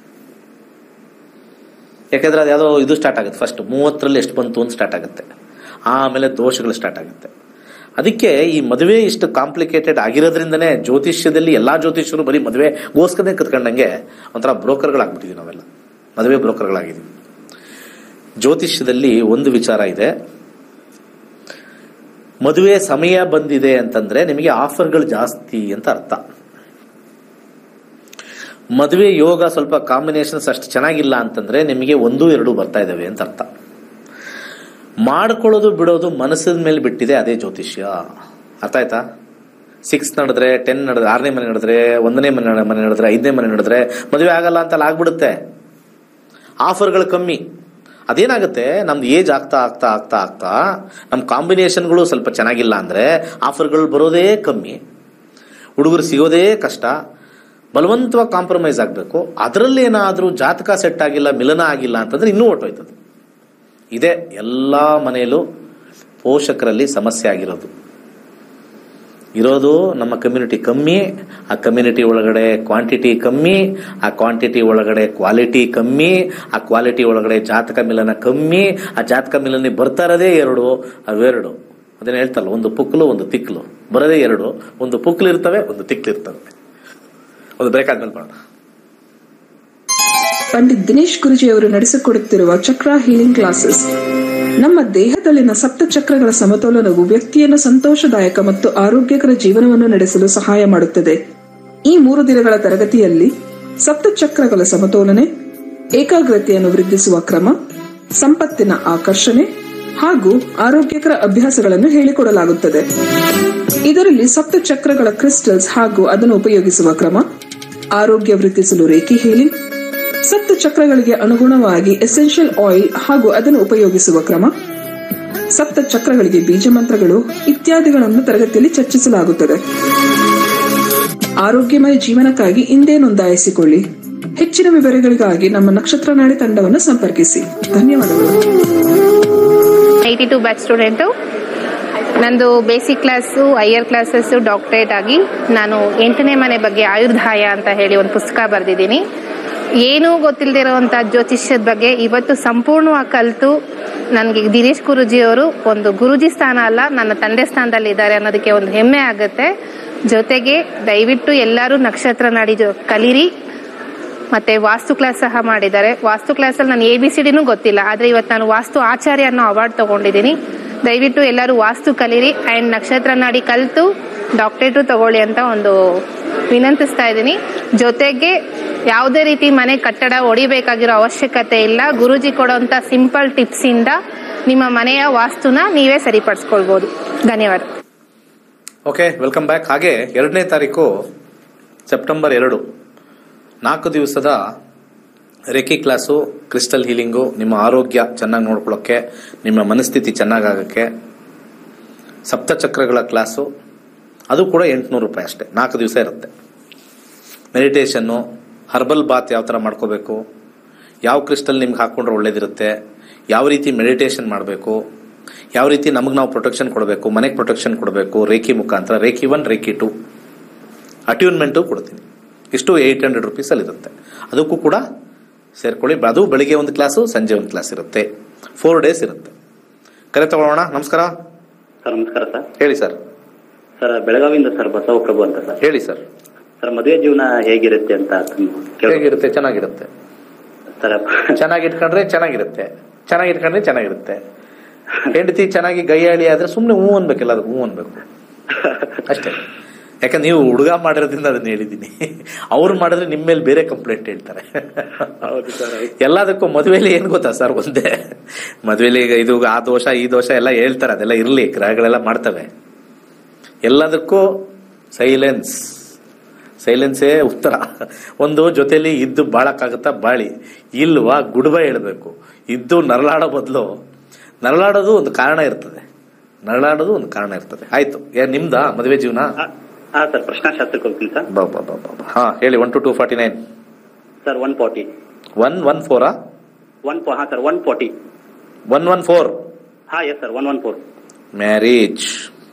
ಯಾಕಂದ್ರೆ ಅದು ಯಾವುದೋ ಇದು ಸ್ಟಾರ್ಟ್ ಆಗುತ್ತೆ ಫಸ್ಟ್ ಮೂವತ್ತರಲ್ಲಿ ಎಷ್ಟು ಬಂತು ಅಂತ ಸ್ಟಾರ್ಟ್ ಆಗುತ್ತೆ ಆಮೇಲೆ ದೋಷಗಳು ಸ್ಟಾರ್ಟ್ ಆಗುತ್ತೆ ಅದಕ್ಕೆ ಈ ಮದುವೆ ಇಷ್ಟು ಕಾಂಪ್ಲಿಕೇಟೆಡ್ ಆಗಿರೋದ್ರಿಂದನೇ ಜ್ಯೋತಿಷ್ಯದಲ್ಲಿ ಎಲ್ಲಾ ಜ್ಯೋತಿಷ್ಯರು ಬರೀ ಮದುವೆ ಗೋಸ್ಕರನೇ ಕತ್ಕೊಂಡಂಗೆ ಒಂಥರ ಬ್ರೋಕರ್ಗಳಾಗ್ಬಿಟ್ಟಿದೀವಿ ನಾವೆಲ್ಲ ಮದುವೆ ಬ್ರೋಕರ್ಗಳಾಗಿದ್ದೀವಿ ಜ್ಯೋತಿಷ್ಯದಲ್ಲಿ ಒಂದು ವಿಚಾರ ಇದೆ ಮದುವೆ ಸಮಯ ಬಂದಿದೆ ಅಂತಂದ್ರೆ ನಿಮಗೆ ಆಫರ್ಗಳು ಜಾಸ್ತಿ ಅಂತ ಅರ್ಥ ಮದುವೆ ಯೋಗ ಸ್ವಲ್ಪ ಕಾಂಬಿನೇಷನ್ಸ್ ಅಷ್ಟು ಚೆನ್ನಾಗಿಲ್ಲ ಅಂತಂದ್ರೆ ನಿಮಗೆ ಒಂದು ಎರಡು ಬರ್ತಾ ಇದಾವೆ ಅಂತ ಅರ್ಥ ಮಾಡ್ಕೊಳ್ಳೋದು ಬಿಡೋದು ಮನಸ್ಸಿನ ಮೇಲೆ ಬಿಟ್ಟಿದೆ ಅದೇ ಜ್ಯೋತಿಷ್ಯ ಅರ್ಥ ಆಯ್ತಾ ಸಿಕ್ಸ್ ನಡೆದ್ರೆ ಟೆನ್ ನಡೆದ್ರೆ ಆರನೇ ಮನೆ ನಡೆದ್ರೆ ಒಂದನೇ ಮನೆ ನಡೆ- ಮನೆ ನಡೆದ್ರೆ ಐದನೇ ಮನೆ ನಡೆದ್ರೆ ಮದುವೆ ಆಗಲ್ಲ ಅಂತ ಅಲ್ಲಿ ಆಗ್ಬಿಡುತ್ತೆ ಆಫರ್ಗಳು ಕಮ್ಮಿ ಅದೇನಾಗುತ್ತೆ ನಮ್ದು ಏಜ್ ಆಗ್ತಾ ಆಗ್ತಾ ಆಗ್ತಾ ಆಗ್ತಾ ನಮ್ಮ ಕಾಂಬಿನೇಷನ್ಗಳು ಸ್ವಲ್ಪ ಚೆನ್ನಾಗಿಲ್ಲ ಅಂದ್ರೆ ಆಫರ್ಗಳು ಬರೋದೇ ಕಮ್ಮಿ ಹುಡುಗರು ಸಿಗೋದೇ ಕಷ್ಟ ಬಲವಂತವಾಗಿ ಕಾಂಪ್ರಮೈಸ್ ಆಗಬೇಕು ಅದರಲ್ಲಿ ಏನಾದರೂ ಜಾತಕ ಸೆಟ್ ಆಗಿಲ್ಲ ಮಿಲನ ಆಗಿಲ್ಲ ಅಂತಂದ್ರೆ ಇನ್ನೂ ಹೊಟ್ಟೋಯ್ತದೆ ಇದೇ ಎಲ್ಲ ಮನೆಯಲ್ಲೂ ಪೋಷಕರಲ್ಲಿ ಸಮಸ್ಯೆ ಆಗಿರೋದು ಇರೋದು ನಮ್ಮ ಕಮ್ಯುನಿಟಿ ಕಮ್ಮಿ ಆ ಕಮ್ಯುನಿಟಿ ಒಳಗಡೆ ಕ್ವಾಂಟಿಟಿ ಕಮ್ಮಿ ಆ ಕ್ವಾಂಟಿಟಿ ಒಳಗಡೆ ಕ್ವಾಲಿಟಿ ಕಮ್ಮಿ ಆ ಕ್ವಾಲಿಟಿ ಒಳಗಡೆ ಜಾತಕ ಮಿಲನ ಕಮ್ಮಿ ಆ ಜಾತಕ ಮಿಲನ ಬರ್ತಾ ಇರೋದೇ ಎರಡು ಅವೆರಡು ಅದನ್ನ ಹೇಳ್ತಲ್ಲ ಒಂದು ಪುಕ್ಲು ಒಂದು ತಿಕ್ಲು ಬರೋದೇ ಎರಡು ಒಂದು ಪುಕ್ಲು ಇರ್ತವೆ ಒಂದು ತಿಕ್ಲು ಇರ್ತವೆ ಒಂದು ಬ್ರೇಕ್ ಆದ್ಮೇಲೆ ಬರೋಣ
ಪಂಡಿತ್ ದಿನೇಶ್ ಗುರುಜಿಯವರು ನಡೆಸಿಕೊಡುತ್ತಿರುವ ಚಕ್ರ ಹೀಲಿಂಗ್ ಕ್ಲಾಸಸ್ ನಮ್ಮ ದೇಹದಲ್ಲಿನ ಸಪ್ತ ಚಕ್ರಗಳ ಸಮತೋಲನವು ವ್ಯಕ್ತಿಯನ್ನು ಸಂತೋಷದಾಯಕ ಮತ್ತು ಆರೋಗ್ಯಕರ ಜೀವನವನ್ನು ನಡೆಸಲು ಸಹಾಯ ಮಾಡುತ್ತದೆ ಈ ಮೂರು ದಿನಗಳ ತರಗತಿಯಲ್ಲಿ ಸಪ್ತ ಚಕ್ರಗಳ ಸಮತೋಲನೆ ಏಕಾಗ್ರತೆಯನ್ನು ವೃದ್ಧಿಸುವ ಕ್ರಮ ಸಂಪತ್ತಿನ ಆಕರ್ಷಣೆ ಹಾಗೂ ಆರೋಗ್ಯಕರ ಅಭ್ಯಾಸಗಳನ್ನು ಹೇಳಿಕೊಡಲಾಗುತ್ತದೆ ಇದರಲ್ಲಿ ಸಪ್ತ ಚಕ್ರಗಳ ಕ್ರಿಸ್ಟಲ್ಸ್ ಹಾಗೂ ಅದನ್ನು ಉಪಯೋಗಿಸುವ ಕ್ರಮ ಆರೋಗ್ಯ ವೃದ್ಧಿಸಲು ರೇಖಿ ಹೀಲಿಂಗ್ ಸಪ್ತ ಚಕ್ರಗಳಿಗೆ ಅನುಗುಣವಾಗಿ ಎಸೆನ್ಷಿಯಲ್ ಆಯಿಲ್ ಹಾಗೂ ಅದನ್ನು ಉಪಯೋಗಿಸುವ ಕ್ರಮ ಸಪ್ತ ಚಕ್ರಗಳಿಗೆ ಬೀಜ ಮಂತ್ರಗಳು ಇತ್ಯಾದಿಗಳನ್ನು ತರಗತಿಯಲ್ಲಿ ಚರ್ಚಿಸಲಾಗುತ್ತದೆ ಆರೋಗ್ಯಮಯ ಜೀವನಕ್ಕಾಗಿ ಇಂದೇ ನೋಂದಾಯಿಸಿಕೊಳ್ಳಿ ಹೆಚ್ಚಿನ ವಿವರಗಳಿಗಾಗಿ ನಮ್ಮ ನಕ್ಷತ್ರ ನಾಡಿ ತಂಡವನ್ನು ಸಂಪರ್ಕಿಸಿ ಧನ್ಯವಾದಗಳು
ಏಯ್ಟಿ ಟು ಬ್ಯಾಚ್ ಸ್ಟೂಡೆಂಟು ನಂದು basic class higher classes doctorate ಆಗಿ ನಾನು ಎಂಟನೇ ಮನೆ ಬಗ್ಗೆ ಆಯುರ್ದಾಯ ಅಂತ ಹೇಳಿ ಒಂದು ಪುಸ್ತಕ ಬರೆದಿದ್ದೀನಿ ಏನೂ ಗೊತ್ತಿಲ್ಲದೆ ಇರುವಂಥ ಜ್ಯೋತಿಷ್ಯದ ಬಗ್ಗೆ ಇವತ್ತು ಸಂಪೂರ್ಣವಾಗಿ ಕಲಿತು ನನಗೆ ದಿನೇಶ್ ಗುರುಜಿ ಅವರು ಒಂದು ಗುರುಜಿ ಸ್ಥಾನ ಅಲ್ಲ ನನ್ನ ತಂದೆ ಸ್ಥಾನದಲ್ಲಿ ಇದ್ದಾರೆ ಅನ್ನೋದಕ್ಕೆ ಒಂದು ಹೆಮ್ಮೆ ಆಗುತ್ತೆ ಜೊತೆಗೆ ದಯವಿಟ್ಟು ಎಲ್ಲರೂ ನಕ್ಷತ್ರ ನಾಡಿ ಜೊ- ಕಲೀರಿ ಮತ್ತೆ ವಾಸ್ತು ಕ್ಲಾಸ್ ಸಹ ಮಾಡಿದ್ದಾರೆ ವಾಸ್ತು ಕ್ಲಾಸಲ್ಲಿ ನಾನು ಎ ಬಿ ಸಿ ಡಿನೂ ಗೊತ್ತಿಲ್ಲ ಆದರೆ ಇವತ್ತು ನಾನು ವಾಸ್ತು ಆಚಾರ್ಯ ಅನ್ನೋ ಅವಾರ್ಡ್ ತಗೊಂಡಿದ್ದೀನಿ ದಯವಿಟ್ಟು ಎಲ್ಲರೂ ವಾಸ್ತು ಕಲೀರಿ ಆ್ಯಂಡ್ ನಕ್ಷತ್ರ ನಾಡಿ ಕಲಿತು ಡಾಕ್ಟರೇಟು ತಗೊಳ್ಳಿ ಅಂತ ಒಂದು ವಿನಂತಿಸ್ತಾ ಇದ್ದೀನಿ ಜೊತೆಗೆ ಯಾವುದೇ ರೀತಿ ಮನೆ ಕಟ್ಟಡ ಹೊಡಿಬೇಕಾಗಿರೋ ಅವಶ್ಯಕತೆ ಇಲ್ಲ ಗುರೂಜಿ ಕೊಡೋಂಥ ಸಿಂಪಲ್ ಟಿಪ್ಸಿಂದ ನಿಮ್ಮ ಮನೆಯ ವಾಸ್ತುನ ನೀವೇ ಸರಿಪಡಿಸ್ಕೊಳ್ಬೋದು ಧನ್ಯವಾದ
ಓಕೆ ವೆಲ್ಕಮ್ ಬ್ಯಾಕ್ ಹಾಗೆ ಎರಡನೇ ತಾರೀಕು ಸೆಪ್ಟೆಂಬರ್ ಎರಡು ನಾಲ್ಕು ದಿವಸದ ರೇಖಿ ಕ್ಲಾಸು ಕ್ರಿಸ್ಟಲ್ ಹೀಲಿಂಗು ನಿಮ್ಮ ಆರೋಗ್ಯ ಚೆನ್ನಾಗಿ ನೋಡ್ಕೊಳ್ಳೋಕ್ಕೆ ನಿಮ್ಮ ಮನಸ್ಥಿತಿ ಚೆನ್ನಾಗಾಗಕ್ಕೆ ಸಪ್ತಚಕ್ರಗಳ ಕ್ಲಾಸು ಅದು ಕೂಡ ಎಂಟುನೂರು ರೂಪಾಯಿ ಅಷ್ಟೇ ನಾಲ್ಕು ದಿವಸ ಇರುತ್ತೆ ಮೆಡಿಟೇಷನ್ನು ಹರ್ಬಲ್ ಬಾತ್ ಯಾವ ಥರ ಮಾಡ್ಕೋಬೇಕು ಯಾವ ಕ್ರಿಸ್ಟಲ್ ನಿಮ್ಗೆ ಹಾಕ್ಕೊಂಡ್ರೆ ಒಳ್ಳೇದಿರುತ್ತೆ ಯಾವ ರೀತಿ ಮೆಡಿಟೇಷನ್ ಮಾಡಬೇಕು ಯಾವ ರೀತಿ ನಮಗೆ ನಾವು ಪ್ರೊಟೆಕ್ಷನ್ ಕೊಡಬೇಕು ಮನೆಗೆ ಪ್ರೊಟೆಕ್ಷನ್ ಕೊಡಬೇಕು ರೇಖಿ ಮುಖಾಂತರ reiki one reiki two attunement ಕೊಡ್ತೀನಿ ಇಷ್ಟು ಏಯ್ಟ್ ಹಂಡ್ರೆಡ್ ರುಪೀಸಲ್ಲಿ ಇರುತ್ತೆ ಅದಕ್ಕೂ ಕೂಡ ಸೇರ್ಕೊಳ್ಳಿ ಅದು ಬೆಳಿಗ್ಗೆ ಒಂದು ಕ್ಲಾಸು ಸಂಜೆ ಒಂದು ಕ್ಲಾಸ್ ಇರುತ್ತೆ ಫೋರ್ ಡೇಸ್ ಇರುತ್ತೆ ಕರೆ ತಗೊಳ್ಳೋಣ ನಮಸ್ಕಾರ
ಸರ್ ನಮಸ್ಕಾರ ಸರ್
ಹೇಳಿ ಸರ್
ಸರ್ ಬೆಳಗಾವಿಯಿಂದ ಸರ್ ಬಸವಪ್ರಭು ಅಂತ ಸರ್
ಹೇಳಿ ಸರ್
ಸರ್ ಮದುವೆ ಜೀವನ ಹೇಗಿರುತ್ತೆ ಅಂತ ಕೇಳ
ಹೇಗಿರುತ್ತೆ ಚೆನ್ನಾಗಿರುತ್ತೆ
ಸರ್
ಚೆನ್ನಾಗಿ ಇಟ್ಕೊಂಡ್ರೆ ಚೆನ್ನಾಗಿರುತ್ತೆ ಚೆನ್ನಾಗಿ ಇಟ್ಕೊಂಡ್ರೆ ಚೆನ್ನಾಗಿರುತ್ತೆ ಹೆಂಡತಿ ಚೆನ್ನಾಗಿ ಗೈಯಾಳಿ ಆದ್ರೆ ಸುಮ್ಮನೆ ಹೂ ಅನ್ಬೇಕಿಲ್ಲ ಅದಕ್ಕೆ ಹೂ ಅನ್ಬೇಕು ಅಷ್ಟೇ ಯಾಕಂದ್ರೆ ನೀವು ಹುಡುಗ ಮಾಡಿರೋದ್ರಿಂದ ಅದನ್ನ ಹೇಳಿದ್ದೀನಿ ಅವ್ರು ಮಾಡಿದ್ರೆ ನಿಮ್ಮ ಮೇಲೆ ಬೇರೆ ಕಂಪ್ಲೇಂಟ್ ಹೇಳ್ತಾರೆ
ಹೌದು ಸರ್
ಎಲ್ಲದಕ್ಕೂ ಮದುವೆಲಿ ಏನ್ ಗೊತ್ತಾ ಸರ್ ಒಂದೇ ಮದುವೆಲಿ ಈಗ ಇದು ಆ ದೋಷ ಈ ದೋಷ ಎಲ್ಲ ಹೇಳ್ತಾರೆ ಅದೆಲ್ಲ ಇರ್ಲಿ ಗ್ರಹಗಳೆಲ್ಲ ಮಾಡ್ತವೆ ಎಲ್ಲದಕ್ಕೂ ಸೈಲೆನ್ಸ್ ಸೈಲೆನ್ಸೇ ಉತ್ತರ ಒಂದು ಜೊತೆಲಿ ಇದ್ದು ಬಾಳಕ್ಕಾಗತ್ತಾ ಬಾಳಿ ಇಲ್ವಾ ಗುಡ್ಬ ಹೇಳ್ಬೇಕು ಇದ್ದು ನರಳಾಡೋ ಬದಲು ನರಳಾಡೋದು ಒಂದು ಕಾರಣ ಇರ್ತದೆ ನರಳಾಡೋದು ಒಂದು ಕಾರಣ ಇರ್ತದೆ ಆಯ್ತು ಯಾ ನಿಮ್ದಾ ಮದುವೆ ಜೀವನ
ಹಾ ಸರ್ ಪ್ರಶ್ನಾಶಾಸ್ತ್ರಕ್ಕೆ ಹೋಗ್ತೀನಿ ಸರ್
ಬಾ ಬಾ ಬಾ ಬಾ ಬಾ. ಹಾ ಹೇಳಿ one two two forty nine
sir one forty
one one four
one ಹಾ sir one forty
one one four
ಹಾ yes sir one one four
marriage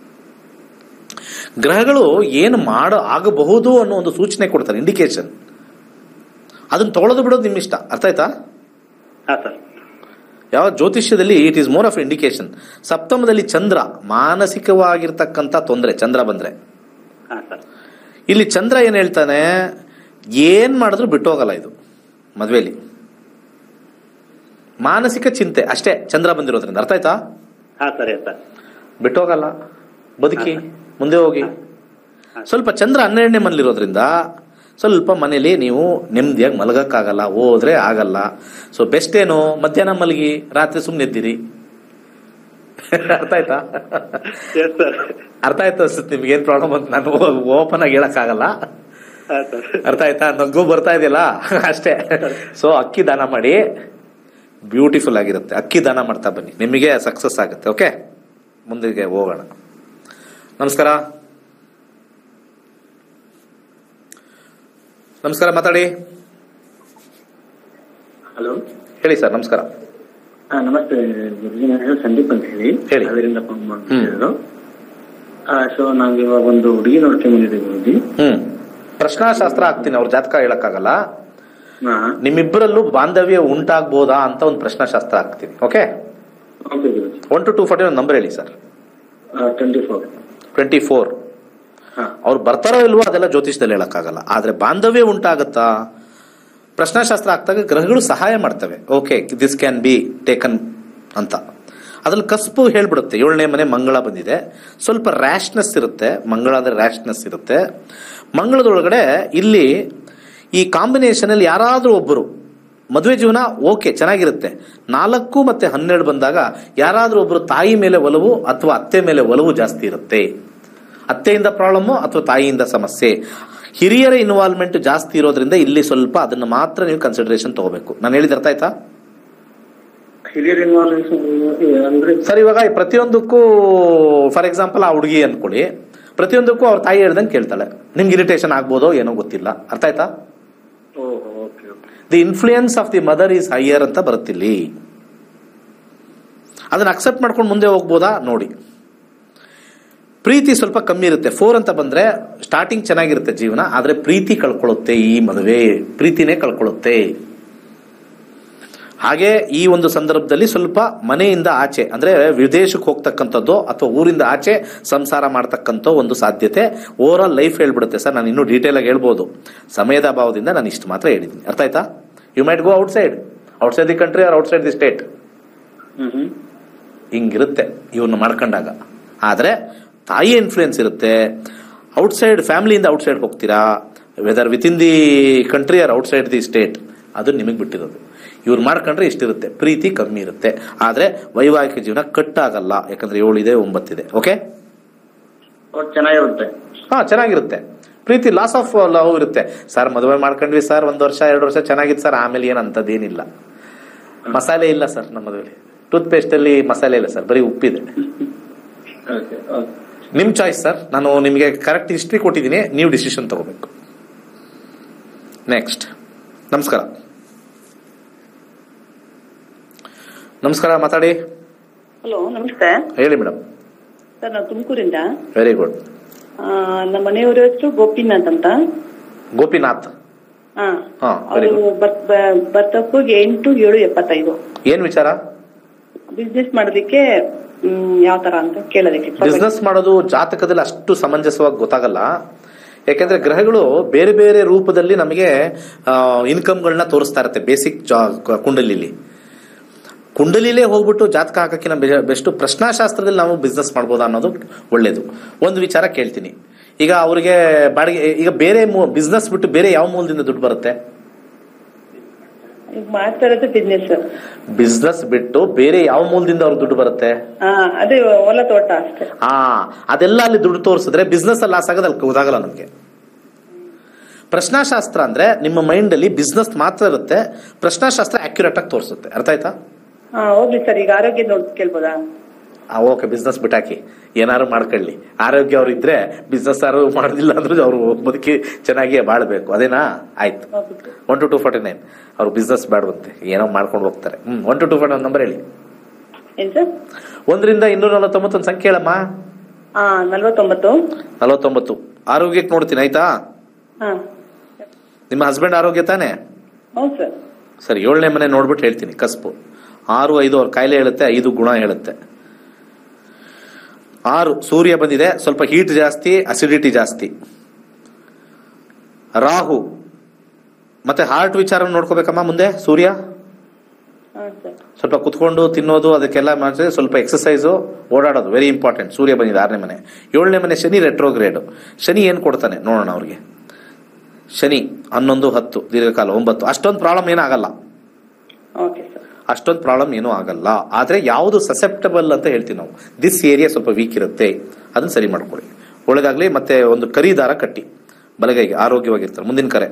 ಗ್ರಹಗಳು ಏನು ಮಾಡ ಆಗಬಹುದು ಅನ್ನೋ ಒಂದು ಸೂಚನೆ ಕೊಡ್ತಾರೆ ಇಂಡಿಕೇಶನ್ ಅದನ್ನ ತಗೊಳ್ಳೋದು ಬಿಡೋದು ನಿಮ್ಮ ಇಷ್ಟ ಅರ್ಥ ಆಯ್ತಾ
ಹಾ ಸರ್
ಯಾವ ಜ್ಯೋತಿಷ್ಯದಲ್ಲಿ it is more of indication ಸಪ್ತಮದಲ್ಲಿ ಚಂದ್ರ ಮಾನಸಿಕವಾಗಿರ್ತಕ್ಕಂಥ ತೊಂದರೆ ಚಂದ್ರ ಬಂದ್ರೆ
ಹಾ ಸರ್
ಇಲ್ಲಿ ಚಂದ್ರ ಏನ್ ಹೇಳ್ತಾನೆ ಏನ್ ಮಾಡಿದ್ರು ಬಿಟ್ಟೋಗಲ್ಲ ಇದು ಮದ್ವೆಲಿ ಮಾನಸಿಕ ಚಿಂತೆ ಅಷ್ಟೇ ಚಂದ್ರ ಬಂದಿರೋದ್ರಿಂದ ಅರ್ಥ ಆಯ್ತಾ
ಹಾ ಸರ್ ಎಸ್ ಸರ್
ಬಿಟ್ಟೋಗಲ್ಲ ಬದುಕಿ ಮುಂದೆ ಹೋಗಿ ಸ್ವಲ್ಪ ಚಂದ್ರ ಹನ್ನೆರಡನೇ ಮನೇಲಿರೋದ್ರಿಂದ ಸ್ವಲ್ಪ ಮನೇಲಿ ನೀವು ನೆಮ್ಮದಿಯಾಗಿ ಮಲಗಕ್ಕಾಗಲ್ಲ ಹೋದ್ರೆ ಆಗಲ್ಲ ಸೊ ಬೆಸ್ಟ್ ಏನು ಮಧ್ಯಾಹ್ನ ಮಲಗಿ ರಾತ್ರಿ ಸುಮ್ಮನೆ ಎದ್ದಿರಿ ಅರ್ಥ ಆಯ್ತಾ
ಎಸ್ ಸರ್
ಅರ್ಥ ಆಯ್ತು ಅನ್ಸುತ್ತೆ ನಿಮ್ಗೆ ಏನ್ ಪ್ರಾಬ್ಲಮ್ ಅಂತ ನಾನು ಓಪನ್ ಆಗಿ ಹೇಳಕ್ಕಾಗಲ್ಲ
ಹಾ ಸರ್
ಅರ್ಥ ಆಯ್ತಾ ನಗು ಬರ್ತಾ ಇದೆಯಲ್ಲ ಅಷ್ಟೇ ಸೊ ಅಕ್ಕಿ ದಾನ ಮಾಡಿ ಬ್ಯೂಟಿಫುಲ್ ಆಗಿರುತ್ತೆ ಅಕ್ಕಿ ದಾನ ಮಾಡ್ತಾ ಬನ್ನಿ ನಿಮಗೆ ಸಕ್ಸಸ್ ಆಗುತ್ತೆ ಓಕೆ ಮುಂದಿಗೆ ಹೋಗೋಣ ನಮಸ್ಕಾರ ನಮಸ್ಕಾರ ಮಾತಾಡಿ
ಹಲೋ
ಹೇಳಿ ಸರ್ ನಮಸ್ಕಾರ
ಹಾ ನಮಸ್ತೆ ಗುರುಜಿ ನನ್ನ ಹೆಸರು ಸಂದೀಪ್ ಅಂತ ಹೇಳಿ
ಹೇಳಿ.
ಅದರಿಂದ ಫೋನ್ ಮಾಡ್ತಿರೋದು ಸೊ ನಾವ್ ಇವಾಗ ಒಂದು ಹುಡುಗಿ ನೋಡ್ಕೊಂಡ್ ಬಂದಿದ್ದೀವಿ ಗುರುಜಿ
ಹ್ಮ್ ಪ್ರಶ್ನಾಶಾಸ್ತ್ರ ಹಾಕ್ತೀನಿ ಅವ್ರ ಜಾತಕ ಹೇಳಕ್ಕಾಗಲ್ಲ
ಹಾ
ನಿಮ್ಮಿಬ್ಬರಲ್ಲೂ ಬಾಂಧವ್ಯ ಉಂಟಾಗ್ಬೋದಾ ಅಂತ ಒಂದು ಪ್ರಶ್ನಾಶಾಸ್ತ್ರ ಹಾಕ್ತೀನಿ okay
okay guruji
one two two forty ಒಂದು ನಂಬರ್ ಹೇಳಿ sir
twenty four
twenty four
ಹಾ
ಅವ್ರು ಬರ್ತಾರೋ ಇಲ್ವೋ ಅದೆಲ್ಲ ಜ್ಯೋತಿಷದಲ್ಲಿ ಹೇಳಕ್ಕಾಗಲ್ಲ ಆದ್ರೆ ಬಾಂಧವ್ಯ ಉಂಟಾಗತ್ತಾ ಪ್ರಶ್ನಾಶಾಸ್ತ್ರ ಆಗ್ತಾಗ ಗ್ರಹಗಳು ಸಹಾಯ ಮಾಡ್ತವೆ okay this can be taken ಅಂತ ಅದ್ರಲ್ಲಿ ಕಸ್ಪು ಹೇಳ್ಬಿಡುತ್ತೆ ಏಳನೇ ಮನೆ ಮಂಗಳ ಬಂದಿದೆ ಸ್ವಲ್ಪ ರ್ಯಾಶ್ನೆಸ್ ಇರುತ್ತೆ ಮಂಗಳ ಅಂದ್ರೆ ರ್ಯಾಶ್ನೆಸ್ ಇರುತ್ತೆ ಮಂಗಳದೊಳಗಡೆ ಇಲ್ಲಿ ಈ ಕಾಂಬಿನೇಷನ್ ಅಲ್ಲಿ ಯಾರಾದ್ರೂ ಒಬ್ಬರು ಮದುವೆ ಜೀವನ ಓಕೆ ಚೆನ್ನಾಗಿರುತ್ತೆ ನಾಲ್ಕು ಮತ್ತೆ ಹನ್ನೆರಡು ಬಂದಾಗ ಯಾರಾದ್ರೂ ಒಬ್ರು ತಾಯಿ ಮೇಲೆ ಒಲವು ಅಥವಾ ಅತ್ತೆ ಮೇಲೆ ಒಲವು ಜಾಸ್ತಿ ಇರುತ್ತೆ ಅತ್ತೆಯಿಂದ ಪ್ರಾಬ್ಲಮ್ಮು ಅಥವಾ ತಾಯಿಯಿಂದ ಸಮಸ್ಯೆ ಹಿರಿಯರ ಇನ್ವಾಲ್ವ್ಮೆಂಟ್ ಜಾಸ್ತಿ ಇರೋದ್ರಿಂದ ಇಲ್ಲಿ ಸ್ವಲ್ಪ ಅದನ್ನ ಮಾತ್ರ ನೀವು ಕನ್ಸಿಡರೇಷನ್ ತಗೋಬೇಕು ನಾನು ಹೇಳಿದ ಅರ್ಥ ಆಯ್ತಾ
ಹಿರಿಯರ್ ಇನ್ವಾಲ್ವೇಷನ್ ಅಂದ್ರೆ
ಸರ್ ಇವಾಗ ಪ್ರತಿಯೊಂದಕ್ಕೂ ಫಾರ್ ಎಕ್ಸಾಂಪಲ್ ಆ ಹುಡುಗಿ ಅನ್ಕೊಳ್ಳಿ ಪ್ರತಿಯೊಂದಕ್ಕೂ ಅವ್ರ ತಾಯಿ ಹೇಳ್ದಂಗೆ ಕೇಳ್ತಾಳೆ ನಿಮ್ಗೆ ಇರಿಟೇಷನ್ ಆಗ್ಬೋದೋ ಏನೋ ಗೊತ್ತಿಲ್ಲ ಅರ್ಥ ಆಯ್ತಾ
ಓಹೋ okay okay
the influence of the mother is higher ಅಂತ ಬರುತ್ತಿಲ್ಲಿ ಅದನ್ನ ಅಕ್ಸೆಪ್ಟ್ ಮಾಡ್ಕೊಂಡು ಮುಂದೆ ಹೋಗ್ಬೋದಾ ನೋಡಿ ಪ್ರೀತಿ ಸ್ವಲ್ಪ ಕಮ್ಮಿ ಇರುತ್ತೆ ಫೋರ್ ಅಂತ ಬಂದ್ರೆ ಸ್ಟಾರ್ಟಿಂಗ್ ಚೆನ್ನಾಗಿರುತ್ತೆ ಜೀವನ ಆದ್ರೆ ಪ್ರೀತಿ ಕಳ್ಕೊಳ್ಳುತ್ತೆ ಈ ಮದುವೆ ಪ್ರೀತಿನೇ ಕಳ್ಕೊಳ್ಳುತ್ತೆ ಹಾಗೆ ಈ ಒಂದು ಸಂದರ್ಭದಲ್ಲಿ ಸ್ವಲ್ಪ ಮನೆಯಿಂದ ಆಚೆ ಅಂದ್ರೆ ವಿದೇಶಕ್ಕೆ ಹೋಗ್ತಕ್ಕಂಥದ್ದು ಅಥವಾ ಊರಿಂದ ಆಚೆ ಸಂಸಾರ ಮಾಡ್ತಕ್ಕಂಥ ಒಂದು ಸಾಧ್ಯತೆ ಓವರ್ ಆಲ್ ಲೈಫ್ ಹೇಳ್ಬಿಡುತ್ತೆ ಸರ್ ನಾನು ಇನ್ನೂ ಡೀಟೇಲ್ ಆಗಿ ಹೇಳ್ಬೋದು ಸಮಯದ ಅಭಾವದಿಂದ ನಾನು ಇಷ್ಟು ಮಾತ್ರ ಹೇಳಿದ್ದೀನಿ ಅರ್ಥ ಆಯ್ತಾ you might go outside outside the country or outside the state
hmm hmm
ಹಿಂಗಿರುತ್ತೆ ಇವನ್ನ ಮಾಡ್ಕೊಂಡಾಗ ಆದರೆ ತಾಯಿ ಇನ್ಫ್ಲೂಯೆನ್ಸ್ ಇರುತ್ತೆ ಔಟ್ಸೈಡ್ ಫ್ಯಾಮಿಲಿಯಿಂದ ಔಟ್ಸೈಡ್ ಹೋಗ್ತೀರಾ whether within the country or outside the state ಅದು ನಿಮಗೆ ಬಿಟ್ಟಿರೋದು ಇವ್ರು ಮಾಡ್ಕೊಂಡ್ರೆ ಇಷ್ಟಿರುತ್ತೆ ಪ್ರೀತಿ ಕಮ್ಮಿ ಇರುತ್ತೆ ಆದರೆ ವೈವಾಹಿಕ ಜೀವನ ಕಟ್ಟಾಗಲ್ಲ ಯಾಕಂದ್ರೆ ಏಳಿದೆ ಒಂಬತ್ತಿದೆ ಓಕೆ
ಒಟ್ಟು ಚೆನ್ನಾಗಿರುತ್ತೆ
ಹಾ ಚೆನ್ನಾಗಿರುತ್ತೆ ಪ್ರೀತಿ ಲಾಸ್ ಆಫ್ ಲವ್ ಇರುತ್ತೆ ಸರ್ ಮದುವೆ ಮಾಡ್ಕೊಂಡ್ವಿ ಸರ್ ಒಂದು ವರ್ಷ ಎರಡು ವರ್ಷ ಚೆನ್ನಾಗಿತ್ತು ಸರ್ ಆಮೇಲೆ ಏನಂತದ್ದೇನಿಲ್ಲ ಮಸಾಲೆ ಇಲ್ಲ ಸರ್ ನಮ್ಮ ಮದುವೆಲಿ ಟೂತ್ ಪೇಸ್ಟ್ ಅಲ್ಲಿ ಮಸಾಲೆ ಇಲ್ಲ ಸರ್ ಬರೀ ಉಪ್ಪಿದೆ
ಓಕೆ ಓಕೆ
ನಿಮ್ ಚಾಯ್ಸ್ ಸರ್ ನಾನು ನಿಮಗೆ ಕರೆಕ್ಟ್ ಹಿಸ್ಟ್ರಿ ಕೊಟ್ಟಿದ್ದೀನಿ ನೀವು ಡಿಸಿಷನ್ ತಗೋಬೇಕು ನೆಕ್ಸ್ಟ್ ನಮಸ್ಕಾರ ನಮಸ್ಕಾರ ಮಾತಾಡಿ
ಹಲೋ ನಮಸ್ತೆ
ಹೇಳಿ ಮೇಡಮ್
ಸರ್ ನಾವು ತುಮಕೂರಿಂದ
ವೆರಿ ಗುಡ್
ಆ, ನಮ್ಮ ಮನೆಯವರ ಹೆಸರು ಗೋಪಿನಾಥ್ ಅಂತ
ಗೋಪಿನಾಥ್
ಹಾ
ಹಾ, very
ಅವರು ಬರ್ತಪ್ಪಗೆ ಎಂಟು ಏಳು ಎಪ್ಪತ್ತೈದು
ಏನ್ ವಿಚಾರ
ಬಿಸ್ನೆಸ್ ಮಾಡೋದಕ್ಕೆ ಯಾವ ತರ ಅಂತ ಕೇಳೋದಕ್ಕೆ
ಬಿಸ್ನೆಸ್ ಮಾಡೋದು ಜಾತಕದಲ್ಲಿ ಅಷ್ಟು ಸಮಂಜಸವಾಗಿ ಗೊತ್ತಾಗಲ್ಲ ಯಾಕೆಂದ್ರೆ ಗ್ರಹಗಳು ಬೇರೆ ಬೇರೆ ರೂಪದಲ್ಲಿ ನಮಗೆ ಇನ್ಕಮ್ಗಳನ್ನ ತೋರಿಸ್ತಾ ಇರುತ್ತೆ ಬೇಸಿಕ್ ಕುಂಡಲಿಲಿ ಕುಂಡಲಿಲೇ ಹೋಗ್ಬಿಟ್ಟು ಜಾತಕ ಹಾಕಕ್ಕಿಂತ ಬೆಸ್ಟ್ ಪ್ರಶ್ನಾಶಾಸ್ತ್ರದಲ್ಲಿ ನಾವು ಬಿಸ್ನೆಸ್ ಮಾಡ್ಬೋದಾ ಅನ್ನೋದು ಒಳ್ಳೇದು ಒಂದು ವಿಚಾರ ಕೇಳ್ತೀನಿ ಈಗ ಅವರಿಗೆ ಬಾಡಿಗೆ ಈಗ ಬೇರೆ ಬಿಸ್ನೆಸ್ ಬಿಟ್ಟು ಬೇರೆ ಯಾವ ಮೂಲದಿಂದ ದುಡ್ಡು ಬರುತ್ತೆ
ಈಗ ಮಾಡ್ತಾ ಇರೋದು ಬಿಸ್ನೆಸ್
ಬಿಸ್ನೆಸ್ ಬಿಟ್ಟು ಬೇರೆ ಯಾವ ಮೂಲದಿಂದ ಅವ್ರಿಗೆ ದುಡ್ಡು ಬರುತ್ತೆ
ಹಾ ಅದೇ ಹೊಲ ತೋಟ ಅಷ್ಟೇ
ಆ ಅದೆಲ್ಲ ಅಲ್ಲಿ ದುಡ್ಡು ತೋರಿಸಿದ್ರೆ ಬಿಸ್ನೆಸ್ ಅಲ್ಲಿ ಲಾಸ್ ಆಗೋದು ಅಲ್ಲಿ ಗೊತ್ತಾಗಲ್ಲ ನಮಗೆ ಪ್ರಶ್ನಾಶಾಸ್ತ್ರ ಅಂದ್ರೆ ನಿಮ್ಮ ಮೈಂಡ್ ಅಲ್ಲಿ ಬಿಸ್ನೆಸ್ ಮಾತ್ರ ಇರುತ್ತೆ ಪ್ರಶ್ನಾಶಾಸ್ತ್ರ ಅಕ್ಯುರೇಟ್ ಆಗಿ ತೋರಿಸುತ್ತೆ ಅರ್ಥ ಆಯ್ತಾ
ಹಾ ಹೋಗ್ಲಿ ಸರ್ ಈಗ ಆರೋಗ್ಯ ನೋಡಿ ಕೇಳ್ಬೋದಾ
ಓಕೆ ಬಿಸ್ನೆಸ್ ಬಿಟ್ಟಾಕಿ ಏನಾದ್ರು ಮಾಡ್ಕೊಳ್ಳಿ ಆರೋಗ್ಯ ಅವ್ರು ಇದ್ರೆ ಬಿಸ್ನೆಸ್ ಯಾರು ಮಾಡೋದಿಲ್ಲ ಅಂದ್ರೆ ಅವರು ಬದುಕಿ ಚೆನ್ನಾಗಿ ಬಾಳ್ಬೇಕು ಅದೇನಾ ಆಯ್ತು
ಹೋಗ್ಬಿಟ್ಟು
one two two forty nine ಅವ್ರು ಬಿಸ್ನೆಸ್ ಬೇಡವಂತೆ ಏನೋ ಮಾಡ್ಕೊಂಡು ಹೋಗ್ತಾರೆ hmm one two two forty number ಹೇಳಿ
ಏನ್ ಸರ್
ಒಂದರಿಂದ ಇನ್ನೂರ ನಲವತ್ತೊಂಬತ್ತು ಒಂದು ಸಂಖ್ಯೆ ಹೇಳಮ್ಮ
ಹಾ ನಲ್ವತ್ತೊಂಬತ್ತು
ನಲವತ್ತೊಂಬತ್ತು ಆರೋಗ್ಯಕ್ಕೆ ನೋಡ್ತೀನಿ ಆಯ್ತಾ
ಹಾ
ನಿಮ್ಮ ಹಸ್ಬೆಂಡ್ ಆರೋಗ್ಯ ತಾನೇ
ಹೌದು ಸರ್
ಸರಿ ಏಳನೇ ಮನೆ ನೋಡ್ಬಿಟ್ಟು ಹೇಳ್ತೀನಿ ಕಸ್ಬು ಆರು ಐದು ಅವ್ರ ಕಾಯಿಲೆ ಹೇಳುತ್ತೆ ಐದು ಗುಣ ಹೇಳುತ್ತೆ ಆರು ಸೂರ್ಯ ಬಂದಿದೆ ಸ್ವಲ್ಪ ಹೀಟ್ ಜಾಸ್ತಿ ಅಸಿಡಿಟಿ ಜಾಸ್ತಿ ರಾಹು ಮತ್ತೆ ಹಾರ್ಟ್ ವಿಚಾರ ನೋಡ್ಕೋಬೇಕಮ್ಮ ಮುಂದೆ ಸೂರ್ಯ
ಹಾ ಸರ್
ಸ್ವಲ್ಪ ಕುತ್ಕೊಂಡು ತಿನ್ನೋದು ಅದಕ್ಕೆಲ್ಲ ಮಾಡಿದ್ರೆ ಸ್ವಲ್ಪ ಎಕ್ಸಸೈಸು ಓಡಾಡೋದು ವೆರಿ ಇಂಪಾರ್ಟೆಂಟ್ ಸೂರ್ಯ ಬಂದಿದೆ ಆರನೇ ಮನೆ ಏಳನೇ ಮನೆ ಶನಿ ರೆಟ್ರೋಗ್ರೇಡ್ ಶನಿ ಏನು ಕೊಡ್ತಾನೆ ನೋಡೋಣ ಅವ್ರಿಗೆ ಶನಿ ಹನ್ನೊಂದು ಹತ್ತು ದೀರ್ಘಕಾಲ ಒಂಬತ್ತು ಅಷ್ಟೊಂದು ಪ್ರಾಬ್ಲಮ್ ಏನಾಗಲ್ಲ
ಓಕೆ ಸರ್
ಅಷ್ಟೊಂದು ಪ್ರಾಬ್ಲಮ್ ಏನೂ ಆಗಲ್ಲ ಆದ್ರೆ ಯಾವುದು ಸಸೆಪ್ಟಬಲ್ ಅಂತ ಹೇಳ್ತೀವಿ ನಾವು ದಿಸ್ ಏರಿಯಾ ಸ್ವಲ್ಪ ವೀಕ್ ಇರುತ್ತೆ ಅದನ್ನ ಸರಿ ಮಾಡ್ಕೊಳ್ಳಿ ಒಳಗಾಗ್ಲಿ ಮತ್ತೆ ಒಂದು ಕರಿ ದಾರ ಕಟ್ಟಿ ಬಲಗೈಗೆ ಆರೋಗ್ಯವಾಗಿರ್ತಾರೆ ಮುಂದಿನ ಕರೆ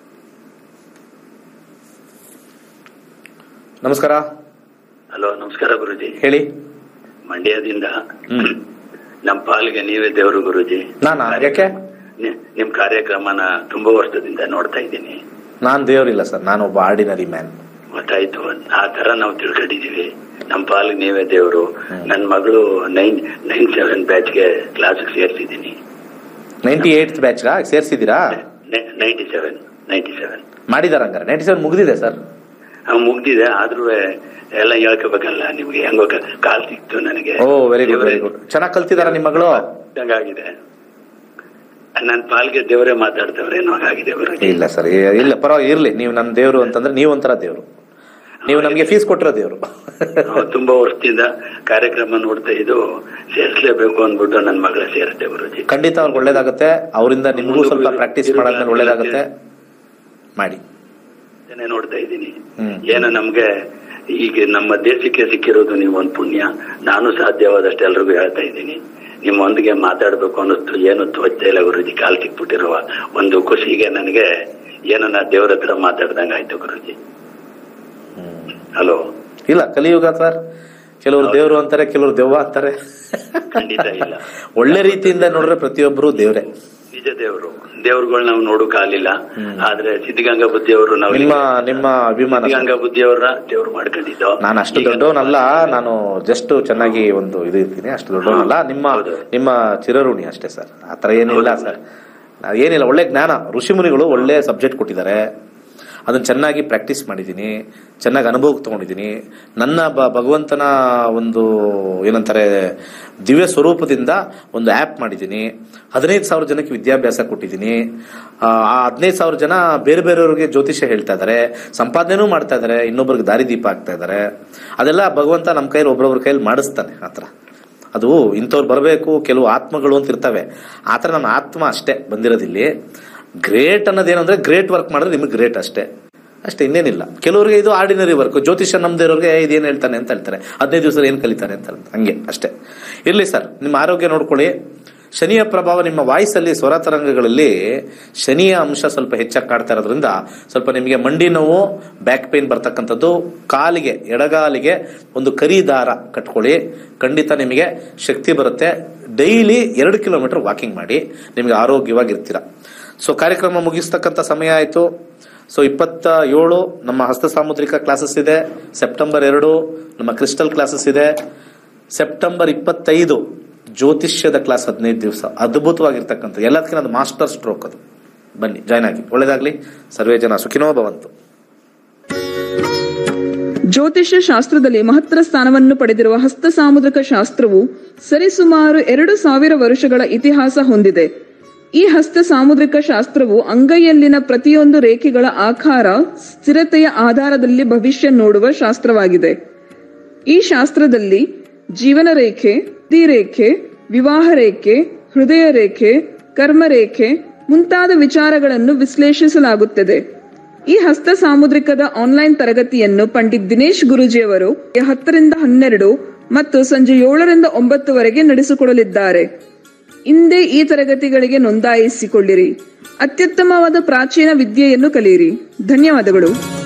ನಮಸ್ಕಾರ
ಹಲೋ ನಮಸ್ಕಾರ ಗುರುಜಿ
ಹೇಳಿ
ಮಂಡ್ಯದಿಂದ
ಹ್ಮ್.
ನಮ್ಮ ಪಾಲಿಗೆ ನೀವೇ ದೇವರು ಗುರುಜಿ
ನಾನಾ? ಯಾಕೆ?
ನಿ- ನಿಮ್ ಕಾರ್ಯಕ್ರಮನ ತುಂಬಾ ವರ್ಷದಿಂದ ನೋಡ್ತಾ ಇದ್ದೀನಿ
ನಾನ್ ದೇವರಿಲ್ಲ ಸರ್ ನಾನು ಒಬ್ಬ ಆರ್ಡಿನರಿ ಮ್ಯಾನ್
ಗೊತ್ತಾಯ್ತು ಆ ತರ ನಾವು ತಿಳ್ಕೊಂಡಿದೀವಿ ನಮ್ಮ ಪಾಲಿಗೆ ನೀವೇ ದೇವರು ನನ್ನ ಮಗಳು ನೈನ್ ನೈನ್ ಸೆವೆನ್ ಬ್ಯಾಚ್ಗೆ ಕ್ಲಾಸ್ಗೆ ಸೇರ್ಸಿದ್ದೀನಿ
ನೈಂಟಿ ಏಟ್ ಬ್ಯಾಚ್ ಸೇರ್ಸಿದ್ದೀರಾ
ನೈಂಟಿ ಸೆವೆನ್ ನೈಂಟಿ ಸೆವೆನ್
ಮಾಡಿದಾರ ಹಂಗಾರೆ ನೈಂಟಿ ಸೆವೆನ್ ಮುಗಿದಿದೆ ಸರ್
ಮುಗ್ದಿದೆ ಆದ್ರೂ ಎಲ್ಲ ಹೇಳ್ಕೋಬೇಕಲ್ಲ ನಿಮ್ಗೆ ಹೆಂಗೋ ಕ- ಕಾಲ್ ಸಿಕ್ತು ನನಗೆ
oh very good very good ಚೆನ್ನಾಗಿ ಕಲ್ತಿದಾರ ನಿಮ್ಮ ಮಗಳು
ಆಗಿದೆ ನನ್ನ ಪಾಲ್ಗೆ ದೇವರೇ ಮಾತಾಡ್ತವ್ರೆ ಏನೋ ಆಗಿದೆ ಗುರುಜಿ
ಇಲ್ಲ ಸರ್ ಇಲ್ಲ ಪರವಾಗಿ ಇರ್ಲಿ ನೀವು ನನ್ನ ದೇವರು ಅಂತಂದ್ರೆ ನೀವು ಒಂಥರ ದೇವರು ನೀವು ನಮಗೆ ಫೀಸ್ ಕೊಟ್ಟಿರೋ ದೇವರು
ನಾವು ತುಂಬಾ ವರ್ಷದಿಂದ ಕಾರ್ಯಕ್ರಮ ನೋಡ್ತಾ ಇದು ಸೇರಿಸ್ಲೇಬೇಕು ಅಂದ್ಬಿಟ್ಟು ನನ್ನ ಮಗಳ ಸೇರುತ್ತೆ ಗುರುಜಿ
ಖಂಡಿತ ಅವ್ರಿಗೆ ಒಳ್ಳೇದಾಗುತ್ತೆ ಅವರಿಂದ ನಿಮಗೂ ಸ್ವಲ್ಪ ಪ್ರಾಕ್ಟೀಸ್ ಮಾಡಾದ್ಮೇಲೆ ಒಳ್ಳೇದಾಗುತ್ತೆ ಮಾಡಿ
ಇದನ್ನೇ ನೋಡ್ತಾ ಇದ್ದೀನಿ
ಹ್ಮ್.
ಏನೋ ನಮ್ಗೆ ಈಗ ನಮ್ಮ ದೇಶಕ್ಕೆ ಸಿಕ್ಕಿರೋದು ನೀವು ಒಂದ್ ಪುಣ್ಯ ನಾನು ಸಾಧ್ಯವಾದಷ್ಟು ಎಲ್ರಿಗೂ ಹೇಳ್ತಾ ಇದ್ದೀನಿ ನಿಮ್ಮೊಂದಿಗೆ ಮಾತಾಡ್ಬೇಕು ಅನ್ನಿಸ್ತು ಏನು ತೋಚ್ತಾ ಇಲ್ಲ ಗುರುಜಿ ಕಾಲ್ ಸಿಕ್ಬಿಟ್ಟಿರುವ ಒಂದು ಖುಷಿಗೆ ನನಗೆ ಏನೋ ನಾ ದೇವ್ರ ಹತ್ರ ಮಾತಾಡ್ದಂಗ ಆಯ್ತು ಗುರುಜಿ ಹಲೋ
ಇಲ್ಲ ಕಲಿಯುಗ ಸರ್ ಕೆಲವರು ದೇವರು ಅಂತಾರೆ ಕೆಲವರು ದೆವ್ವ ಅಂತಾರೆ
ಖಂಡಿತ ಇಲ್ಲ
ಒಳ್ಳೆ ರೀತಿಯಿಂದ ನೋಡ್ರೆ ಪ್ರತಿಯೊಬ್ಬರು ದೇವ್ರೆ
ನಿಜ ದೇವರು ದೇವ್ರುಗಳು ನಾವು ನೋಡಕ್ ಆಗ್ಲಿಲ್ಲ ಆದ್ರೆ ಸಿದ್ಧಗಂಗಾ ಬುದ್ಧಿಯವರು ನಾವು
ನಿಮ್ಮ ನಿಮ್ಮ ಅಭಿಮಾನ ಸರ್.
ಸಿದ್ಧಗಂಗಾ ಬುದ್ಧಿಯವರ ದೇವ್ರು ಮಾಡ್ಕೊಂಡಿದ್ದು
ನಾನು ಅಷ್ಟು
ಈಗ
ದೊಡ್ಡವನಲ್ಲ ನಾನು ಜಸ್ಟ್ ಚೆನ್ನಾಗಿ ಒಂದು ಇದು ಇರ್ತೀನಿ ಅಷ್ಟು ದೊಡ್ಡವನಲ್ಲ ನಿಮ್ಮ
ಹೌದು.
ನಿಮ್ಮ ಚಿರಋಣಿ ಅಷ್ಟೇ ಸರ್ ಆತರ ಏನಿಲ್ಲ ಸರ್ ನಾವ್ ಏನಿಲ್ಲ ಒಳ್ಳೆ ಜ್ಞಾನ ಋಷಿ ಮುನಿಗಳು ಒಳ್ಳೆ ಸಬ್ಜೆಕ್ಟ್ ಕೊಟ್ಟಿದ್ದಾರೆ ಅದನ್ನು ಚೆನ್ನಾಗಿ ಪ್ರಾಕ್ಟೀಸ್ ಮಾಡಿದ್ದೀನಿ ಚೆನ್ನಾಗಿ ಅನುಭವಕ್ಕೆ ತೊಗೊಂಡಿದ್ದೀನಿ ನನ್ನ ಬ ಭಗವಂತನ ಒಂದು ಏನಂತಾರೆ ದಿವ್ಯ ಸ್ವರೂಪದಿಂದ ಒಂದು ಆ್ಯಪ್ ಮಾಡಿದ್ದೀನಿ ಹದಿನೈದು ಸಾವಿರ ಜನಕ್ಕೆ ವಿದ್ಯಾಭ್ಯಾಸ ಕೊಟ್ಟಿದ್ದೀನಿ ಆ ಹದಿನೈದು ಸಾವಿರ ಜನ ಬೇರೆ ಬೇರೆಯವ್ರಿಗೆ ಜ್ಯೋತಿಷ್ಯ ಹೇಳ್ತಾ ಇದ್ದಾರೆ ಸಂಪಾದನೆನೂ ಮಾಡ್ತಾ ಇದ್ದಾರೆ ಇನ್ನೊಬ್ರಿಗೆ ದಾರಿದೀಪ ಆಗ್ತಾ ಇದ್ದಾರೆ ಅದೆಲ್ಲ ಭಗವಂತ ನಮ್ಮ ಕೈಲಿ ಒಬ್ರೊಬ್ರ ಕೈಲಿ ಮಾಡಿಸ್ತಾನೆ ಆ ಥರ ಅದು ಇಂಥವ್ರು ಬರಬೇಕು ಕೆಲವು ಆತ್ಮಗಳು ಅಂತ ಇರ್ತವೆ ಆ ಥರ ನನ್ನ ಆತ್ಮ ಅಷ್ಟೇ ಬಂದಿರೋದಿಲ್ಲಿ ಗ್ರೇಟ್ ಅನ್ನೋದೇನಂದ್ರೆ ಗ್ರೇಟ್ ವರ್ಕ್ ಮಾಡಿದ್ರೆ ನಿಮಗೆ ಗ್ರೇಟ್ ಅಷ್ಟೇ ಅಷ್ಟೇ ಇನ್ನೇನಿಲ್ಲ ಕೆಲವರಿಗೆ ಇದು ಆರ್ಡಿನರಿ ವರ್ಕ್ ಜ್ಯೋತಿಷ್ಯ ನಮ್ದೇ ಇರೋರಿಗೆ ಇದೇನು ಹೇಳ್ತಾನೆ ಅಂತ ಹೇಳ್ತಾರೆ ಹದಿನೈದು ದಿವಸ ಏನು ಕಲಿತಾರೆ ಅಂತ ಹೇಳ್ತಾರೆ. ಹಂಗೆ ಅಷ್ಟೇ ಇರಲಿ ಸರ್ ನಿಮ್ಮ ಆರೋಗ್ಯ ನೋಡ್ಕೊಳ್ಳಿ ಶನಿಯ ಪ್ರಭಾವ ನಿಮ್ಮ ವಾಯ್ಸಲ್ಲಿ ಸ್ವರ ತರಂಗಗಳಲ್ಲಿ ಶನಿಯ ಅಂಶ ಸ್ವಲ್ಪ ಹೆಚ್ಚಾಗಿ ಕಾಡ್ತಾ ಇರೋದ್ರಿಂದ ಸ್ವಲ್ಪ ನಿಮಗೆ ಮಂಡಿ ನೋವು ಬ್ಯಾಕ್ ಪೇನ್ ಬರ್ತಕ್ಕಂಥದ್ದು ಕಾಲಿಗೆ ಎಡಗಾಲಿಗೆ ಒಂದು ಕರಿ ದಾರ ಕಟ್ಕೊಳ್ಳಿ ಖಂಡಿತ ನಿಮಗೆ ಶಕ್ತಿ ಬರುತ್ತೆ ಡೈಲಿ ಎರಡು ಕಿಲೋಮೀಟರ್ ವಾಕಿಂಗ್ ಮಾಡಿ ನಿಮಗೆ ಆರೋಗ್ಯವಾಗಿರ್ತೀರ ಸೊ ಕಾರ್ಯಕ್ರಮ ಮುಗಿಸ್ತಕ್ಕಂಥ ಸಮಯ ಆಯಿತು ಸೊ ಇಪ್ಪತ್ತ ಏಳು ನಮ್ಮ ಹಸ್ತ ಸಾಮುದ್ರಿಕ ಕ್ಲಾಸಸ್ ಇದೆ ಸೆಪ್ಟೆಂಬರ್ ಎರಡು ನಮ್ಮ ಕ್ರಿಸ್ಟಲ್ ಕ್ಲಾಸಸ್ ಇದೆ ಸೆಪ್ಟೆಂಬರ್ ಇಪ್ಪತ್ತೈದು ಜ್ಯೋತಿಷ್ಯದ ಕ್ಲಾಸ್ ಹದಿನೈದು ದಿವಸ ಅದ್ಭುತವಾಗಿರ್ತಕ್ಕಂಥ ಎಲ್ಲದಕ್ಕಿಂತ ಅದು ಮಾಸ್ಟರ್ ಸ್ಟ್ರೋಕ್ ಅದು ಬನ್ನಿ ಜಾಯ್ನ್ ಆಗಿ ಒಳ್ಳೇದಾಗ್ಲಿ ಸರ್ವೇ ಜನ ಸುಖಿನೋ ಭವಂತು
ಜ್ಯೋತಿಷ್ಯ ಶಾಸ್ತ್ರದಲ್ಲಿ ಮಹತ್ತರ ಸ್ಥಾನವನ್ನು ಪಡೆದಿರುವ ಹಸ್ತ ಸಾಮುದ್ರಿಕ ಶಾಸ್ತ್ರವು ಸರಿಸುಮಾರು ಎರಡು ಸಾವಿರ ವರ್ಷಗಳ ಇತಿಹಾಸ ಹೊಂದಿದೆ ಈ ಹಸ್ತ ಸಾಮುದ್ರಿಕ ಶಾಸ್ತ್ರವು ಅಂಗೈಯಲ್ಲಿನ ಪ್ರತಿಯೊಂದು ರೇಖೆಗಳ ಆಕಾರ ಸ್ಥಿರತೆಯ ಆಧಾರದಲ್ಲಿ ಭವಿಷ್ಯ ನೋಡುವ ಶಾಸ್ತ್ರವಾಗಿದೆ ಈ ಶಾಸ್ತ್ರದಲ್ಲಿ ಜೀವನ ರೇಖೆ ರೇಖೆ ವಿವಾಹ ರೇಖೆ ಹೃದಯ ರೇಖೆ ಕರ್ಮ ರೇಖೆ ಮುಂತಾದ ವಿಚಾರಗಳನ್ನು ವಿಶ್ಲೇಷಿಸಲಾಗುತ್ತದೆ ಈ ಹಸ್ತ ಸಾಮುದ್ರಿಕದ ಆನ್ಲೈನ್ ತರಗತಿಯನ್ನು ಪಂಡಿತ್ ದಿನೇಶ್ ಗುರುಜಿಯವರು ಹತ್ತರಿಂದ ಹನ್ನೆರಡು ಮತ್ತು ಸಂಜೆ ಏಳರಿಂದ ಒಂಬತ್ತುವರೆಗೆ ನಡೆಸಿಕೊಡಲಿದ್ದಾರೆ ಹಿಂದೆ ಈ ತರಗತಿಗಳಿಗೆ ನೋಂದಾಯಿಸಿಕೊಳ್ಳಿರಿ ಅತ್ಯುತ್ತಮವಾದ ಪ್ರಾಚೀನ ವಿದ್ಯೆಯನ್ನು ಕಲಿಯಿರಿ ಧನ್ಯವಾದಗಳು